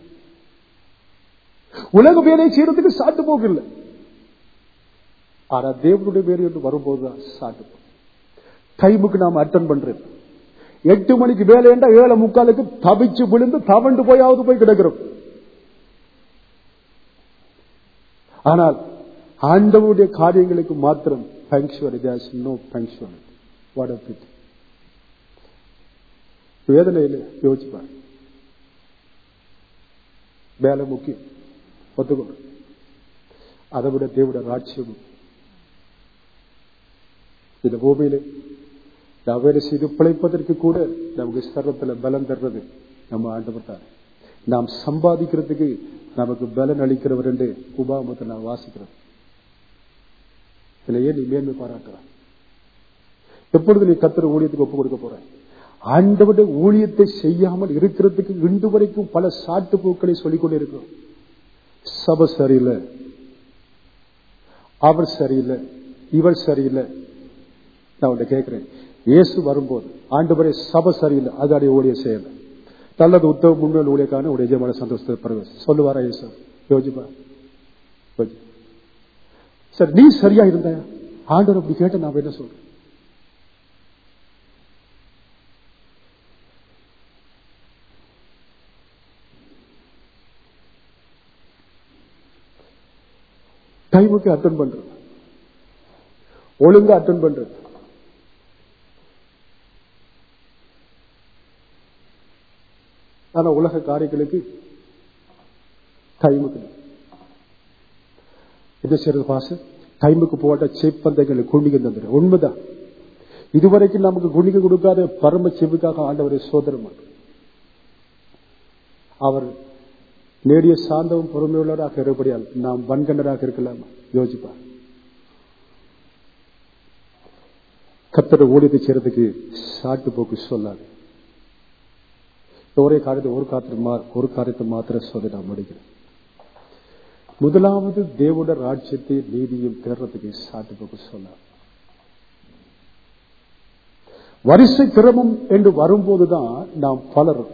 உலக வேலையை செய்யறதுக்கு சாட்டு போக இல்லை ஆனா தேவனுடைய வேலை என்று வரும்போதுதான் சாட்டு போகும் டைமுக்கு நாம அட்டன் பண்றது எட்டு மணிக்கு வேலை என்றா ஏழை முக்காலுக்கு தவிச்சு விழுந்து தவண்டு போயாவது போய் கிடக்கிறோம் ஆனால் ஆண்டவருடைய காரியங்களுக்கு மாத்திரம் punctual no punctual what of it வேதனையில் யோசிப்பார் வேலை முக்கியம் ஒத்துக்கொண்டு அதை விட தேவட ராட்சியம் இந்த பூமியில நாம் வேலை செய்து பிழைப்பதற்கு கூட நமக்கு சர்வத்தில் பலம் தர்றது நம்ம ஆண்டவர் தான் நாம் சம்பாதிக்கிறதுக்கு நமக்கு பலன் அளிக்கிறவர் என்று உபாமத்தை நான் வாசிக்கிறோம் இதுல ஏன் நீ மேன்மை பாராட்டுறான் எப்பொழுது நீ கத்திர ஊழியத்துக்கு ஒப்பு கொடுக்க போற ஆண்டவருடைய ஊழியத்தை செய்யாமல் இருக்கிறதுக்கு இன்று வரைக்கும் பல சாட்டு பூக்களை சொல்லிக் கொண்டு இருக்கிறோம் சபை சரியில்லை அவர் சரியில்லை இவர் சரியில்லை நான் உன்னை கேட்கிறேன் இயேசு வரும்போது ஆண்டு சபை சரியில்லை அதாடைய ஊழியம் செய்யல நல்லது உத்தவ முன்னோல் ஊழியக்கான ஒரு எஜமான சந்தோஷத்தை பரவ சொல்லுவாரா இயேசு யோசிப்பா சார் நீ சரியா இருந்த ஆண்டவர் அப்படி கேட்ட நான் என்ன சொல்றேன் டைமுக்கு அட்டன் பண்றது ஒழுங்கா அட்டன் பண்றது ஆனா உலக காரியங்களுக்கு டைமுக்கு என்ன செய்யறது பாச டைமுக்கு போட்ட செப்பந்தங்களை குண்டிக தந்துடு உண்மைதான் இதுவரைக்கும் நமக்கு குண்டிக கொடுக்காத பரம செவுக்காக ஆண்டவரை சோதரம் அவர் நேடிய சாந்தவும் பொறுமையுள்ளவராக இருப்படியால் நாம் வன்கண்டராக இருக்கலாம் யோசிப்பார் கத்தட ஊழியத்தை செய்யறதுக்கு சாட்டு போக்கு சொல்லாது ஒரே காரியத்தை ஒரு காரியத்தை ஒரு காரியத்தை மாத்திரம் சொல்லி நான் முடிக்கிறேன் முதலாவது தேவோட ராஜ்யத்தை நீதியும் தேர்றதுக்கு சாட்டு போக்கு சொல்லாது வரிசை கிரமம் என்று வரும்போதுதான் நாம் பலரும்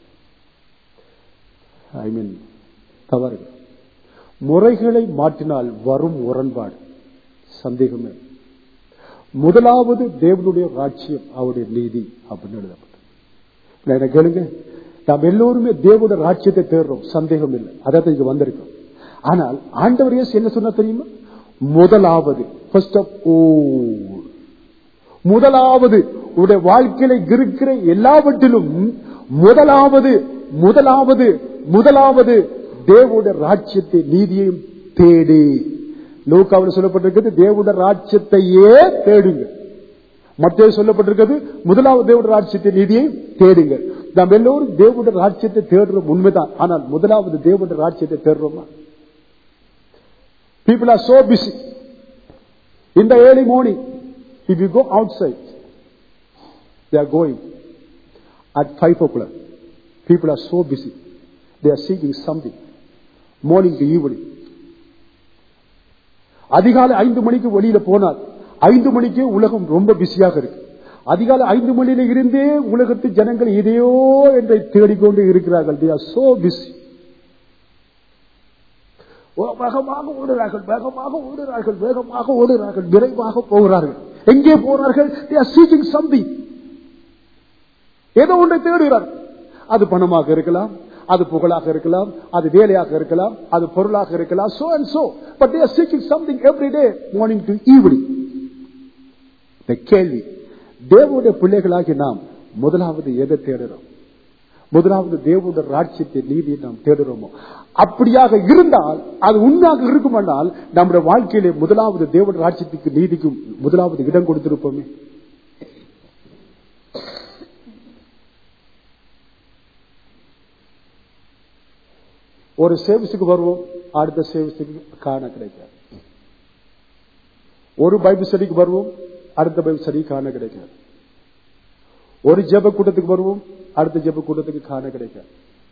ஐ மீன் தவறு முறைகளை மாற்றினால் வரும் முரண்பாடு சந்தேகமே முதலாவது தேவனுடைய ராட்சியம் அவருடைய நீதி அப்படின்னு எழுதப்பட்டது என்ன கேளுங்க நாம் எல்லோருமே தேவனுடைய ராட்சியத்தை தேடுறோம் சந்தேகம் இல்லை அதான் இங்க வந்திருக்கோம் ஆனால் ஆண்டவர் என்ன சொன்னா தெரியுமா முதலாவது ஃபர்ஸ்ட் ஆஃப் ஓல் முதலாவது உடைய வாழ்க்கையில இருக்கிற எல்லாவற்றிலும் முதலாவது முதலாவது முதலாவது தேவோட ராட்சியத்தை நீதியையும் தேடி லோக்காவில் சொல்லப்பட்டிருக்கிறது தேவோட ராட்சியத்தையே தேடுங்க மத்திய சொல்லப்பட்டிருக்கிறது முதலாவது தேவோட ராட்சியத்தை நீதியை தேடுங்க நாம் எல்லோரும் தேவோட ராட்சியத்தை தேடுறோம் உண்மைதான் ஆனால் முதலாவது தேவோட ராட்சியத்தை தேடுறோமா பீப்புள் ஆர் சோ பிஸி இந்த early morning if you go outside they are going at 5 o'clock. People are so busy. They are seeking something. Morning to evening. அதிகாலை ஐந்து மணிக்கு வெளியில போனால் ஐந்து மணிக்கு உலகம் ரொம்ப பிஸியாக இருக்கு அதிகாலை ஐந்து மணியில இருந்தே உலகத்து ஜனங்கள் இதையோ என்றை தேடிக்கொண்டு இருக்கிறார்கள் they are so busy வேகமாக ஓடுறார்கள் வேகமாக ஓடுறார்கள் வேகமாக ஓடுறார்கள் விரைவாக போகிறார்கள் எங்கே போறார்கள் they are seeking something ஏதோ ஒன்றை தேடுகிறார் அது பணமாக இருக்கலாம் அது புகழாக இருக்கலாம் அது வேலையாக இருக்கலாம் அது பொருளாக இருக்கலாம் so and so but they're seeking something every day morning to evening இந்த கேள்வி தேவனுடைய பிள்ளைகளாகி நாம் முதலாவது எதை தேடுறோம் முதலாவது தேவனுடைய ராட்சியத்தை நீதியை நாம் தேடுறோமோ அப்படியாக இருந்தால் அது உண்மையாக இருக்குமானால் நம்முடைய வாழ்க்கையிலே முதலாவது தேவனுடைய ராட்சியத்துக்கு நீதிக்கும் முதலாவது இடம் கொடுத்திருப்போமே ஒரு சேவிஸுக்கு வருவோம் அடுத்த சேவிஸுக்கு காண கிடைக்காது ஒரு பைபிள் ஸ்டடிக்கு வருவோம் அடுத்த பைபிள் ஸ்டடி காண கிடைக்காது ஒரு ஜெப கூட்டத்துக்கு வருவோம் அடுத்த ஜெப கூட்டத்துக்கு காண கிடைக்காது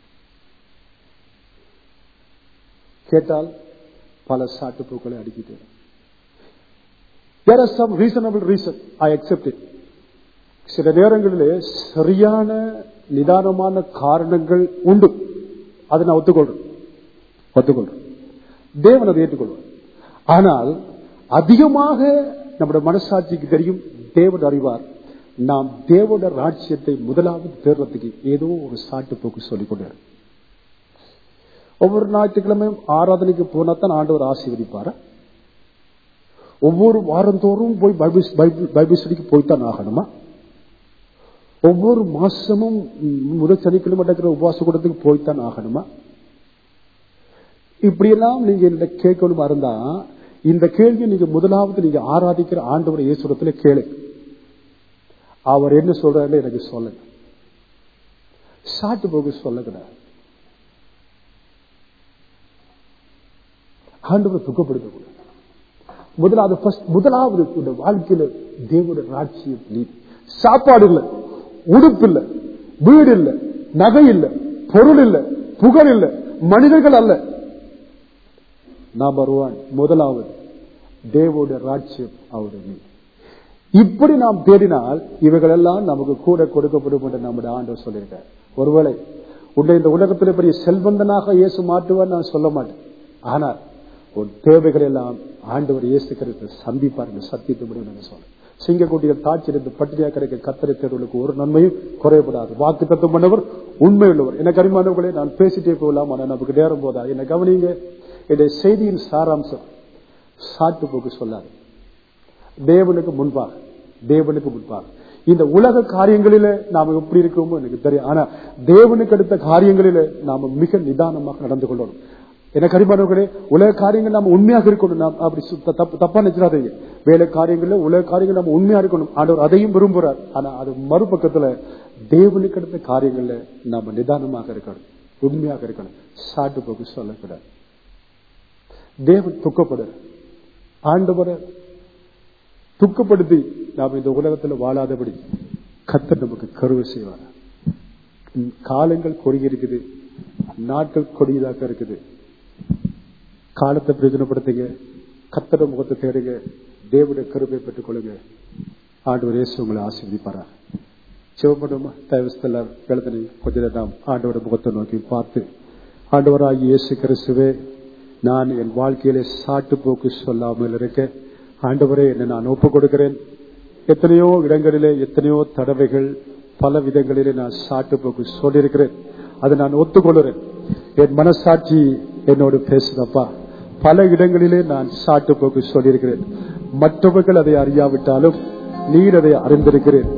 கேட்டால் பல சாட்டுப்போக்களை அடிக்கிட்டு There are some reasonable reason. I accept it. சில நேரங்களிலே சரியான நிதானமான காரணங்கள் உண்டு அதை நான் ஒத்துக்கொள்றேன் ஒத்துக்கொள்றேன் தேவன் அதை ஏற்றுக்கொள்வார் ஆனால் அதிகமாக நம்முடைய மனசாட்சிக்கு தெரியும் தேவன் அறிவார் நாம் தேவன ராஜ்யத்தை முதலாவது தேர்றதுக்கு ஏதோ ஒரு சாட்டு போக்கு சொல்லிக் கொண்டார் ஒவ்வொரு ஞாயிற்றுக்கிழமையும் ஆராதனைக்கு போனா தான் ஆண்டவர் ஆசீர்வதிப்பாரா ஒவ்வொரு வாரந்தோறும் போய் பைபிள் பைபிள் பைபிள் ஸ்டடிக்கு போய்த்தான் ஆகணுமா ஒவ்வொரு மாசமும் ம், முதல் சனிக்கிழமை நடக்கிற உபவாச கூட்டத்துக்கு போய்த்தான் ஆகணுமா இப்படியெல்லாம் நீங்க என்ன கேட்கணுமா இருந்தா இந்த கேள்வி நீங்க முதலாவது நீங்க ஆராதிக்கிற ஆண்டவர் இயேசுடத்துல கேளு அவர் என்ன சொல்றாருன்னு எனக்கு சொல்லுங்க சாட்டு போக சொல்லக்கூடாது ஆண்டவர் துக்கப்படுத்தக்கூடாது முதலாவது first- முதலாவது இந்த வாழ்க்கையில தேவனுடைய ராட்சியம் நீதி சாப்பாடு இல்ல உடுப்பு இல்ல வீடு இல்ல நகை இல்ல பொருள் இல்ல புகழ் இல்ல மனிதர்கள் அல்ல நம்பர் ஒன் முதலாவது தேவனுடைய ராட்சியம் அவருடைய நீதி இப்படி நாம் தேடினால் இவைகளெல்லாம் நமக்கு கூட கொடுக்கப்படும் என்று நம்முடைய ஆண்டவர் சொல்லியிருக்கார் ஒருவேளை உன்னை இந்த உலகத்தில் பெரிய செல்வந்தனாக இயேசு மாட்டுவார் நான் சொல்ல மாட்டேன் ஆனால் உன் தேவைகள் எல்லாம் ஆண்டவர் இயேசு கிறிஸ்து சந்திப்பார் என்று சத்தியத்தை முடியும் நான் சொல்றேன் சிங்கக்குட்டியில் தாட்சியிருந்து பட்டினியா கிடைக்க கத்தரை தேர்வுகளுக்கு ஒரு நன்மையும் குறையப்படாது வாக்கு தத்துவம் பண்ணவர் உண்மை உள்ளவர் எனக்கு அருமானவர்களே நான் பேசிட்டே போகலாம் ஆனால் நமக்கு நேரம் போதா என்னை கவனிங்க என்னுடைய செய்தியின் சாராம்சம் சாட்டு போக்கு சொல்லாது தேவனுக்கு முன்பாக தேவனுக்கு முன்பாக இந்த உலக காரியங்களில நாம எப்படி இருக்கிறோமோ எனக்கு தெரியும் ஆனா தேவனுக்கு அடுத்த காரியங்களில நாம மிக நிதானமாக நடந்து கொள்ளணும் எனக்கு அறிமானவர்களே உலக காரியங்கள் நாம உண்மையாக இருக்கணும் நாம் அப்படி சுத்த- தப்பு- தப்பா நினைச்சிடாதீங்க வேலை காரியங்கள்ல உலக காரியங்கள் நாம உண்மையா இருக்கணும் ஆண்டவர் அதையும் விரும்புறார் ஆனா அது மறுபக்கத்துல தேவனுக்கு அடுத்த காரியங்கள்ல நாம நிதானமாக இருக்கணும் உண்மையாக இருக்கணும் சாட்டு போக்கு சொல்லக்கூடாது தேவன் துக்கப்படுற ஆண்டவரை துக்கப்படுத்தி நாம் இந்த உலகத்தில் வாழாதபடி கத்தர் நமக்கு கருவை செய்வார் ம், காலங்கள் கொடிய இருக்குது நாட்கள் கொடியதாக இருக்குது காலத்தை பிரயோஜனப்படுத்துங்க கத்தட முகத்தை தேடுங்க தேவனுடைய கருவை பெற்றுக் கொள்ளுங்க ஆண்டவர் இயேசு உங்களை ஆசீர்வதிப்பாரா சிவப்படுமா தயவுஸ்தல வேளத்தனை கொஞ்ச நேரம் ஆண்டவருடைய முகத்தை நோக்கி பார்த்து ஆண்டவராகிய இயேசு கிறிஸ்துவே நான் என் வாழ்க்கையிலே சாட்டு போக்கு சொல்லாமல் இருக்க ஆண்டவரே என்னை நான் ஒப்புக் கொடுக்கிறேன் எத்தனையோ இடங்களிலே எத்தனையோ தடவைகள் பல விதங்களிலே நான் சாட்டு போக்கு சொல்லியிருக்கிறேன் அதை நான் ஒத்துக்கொள்கிறேன் என் மனசாட்சி என்னோடு பேசுதப்பா பல இடங்களிலே நான் சாட்டு போக்கு சொல்லியிருக்கிறேன் மற்றவர்கள் அதை அறியாவிட்டாலும் நீர் அதை அறிந்திருக்கிறேன்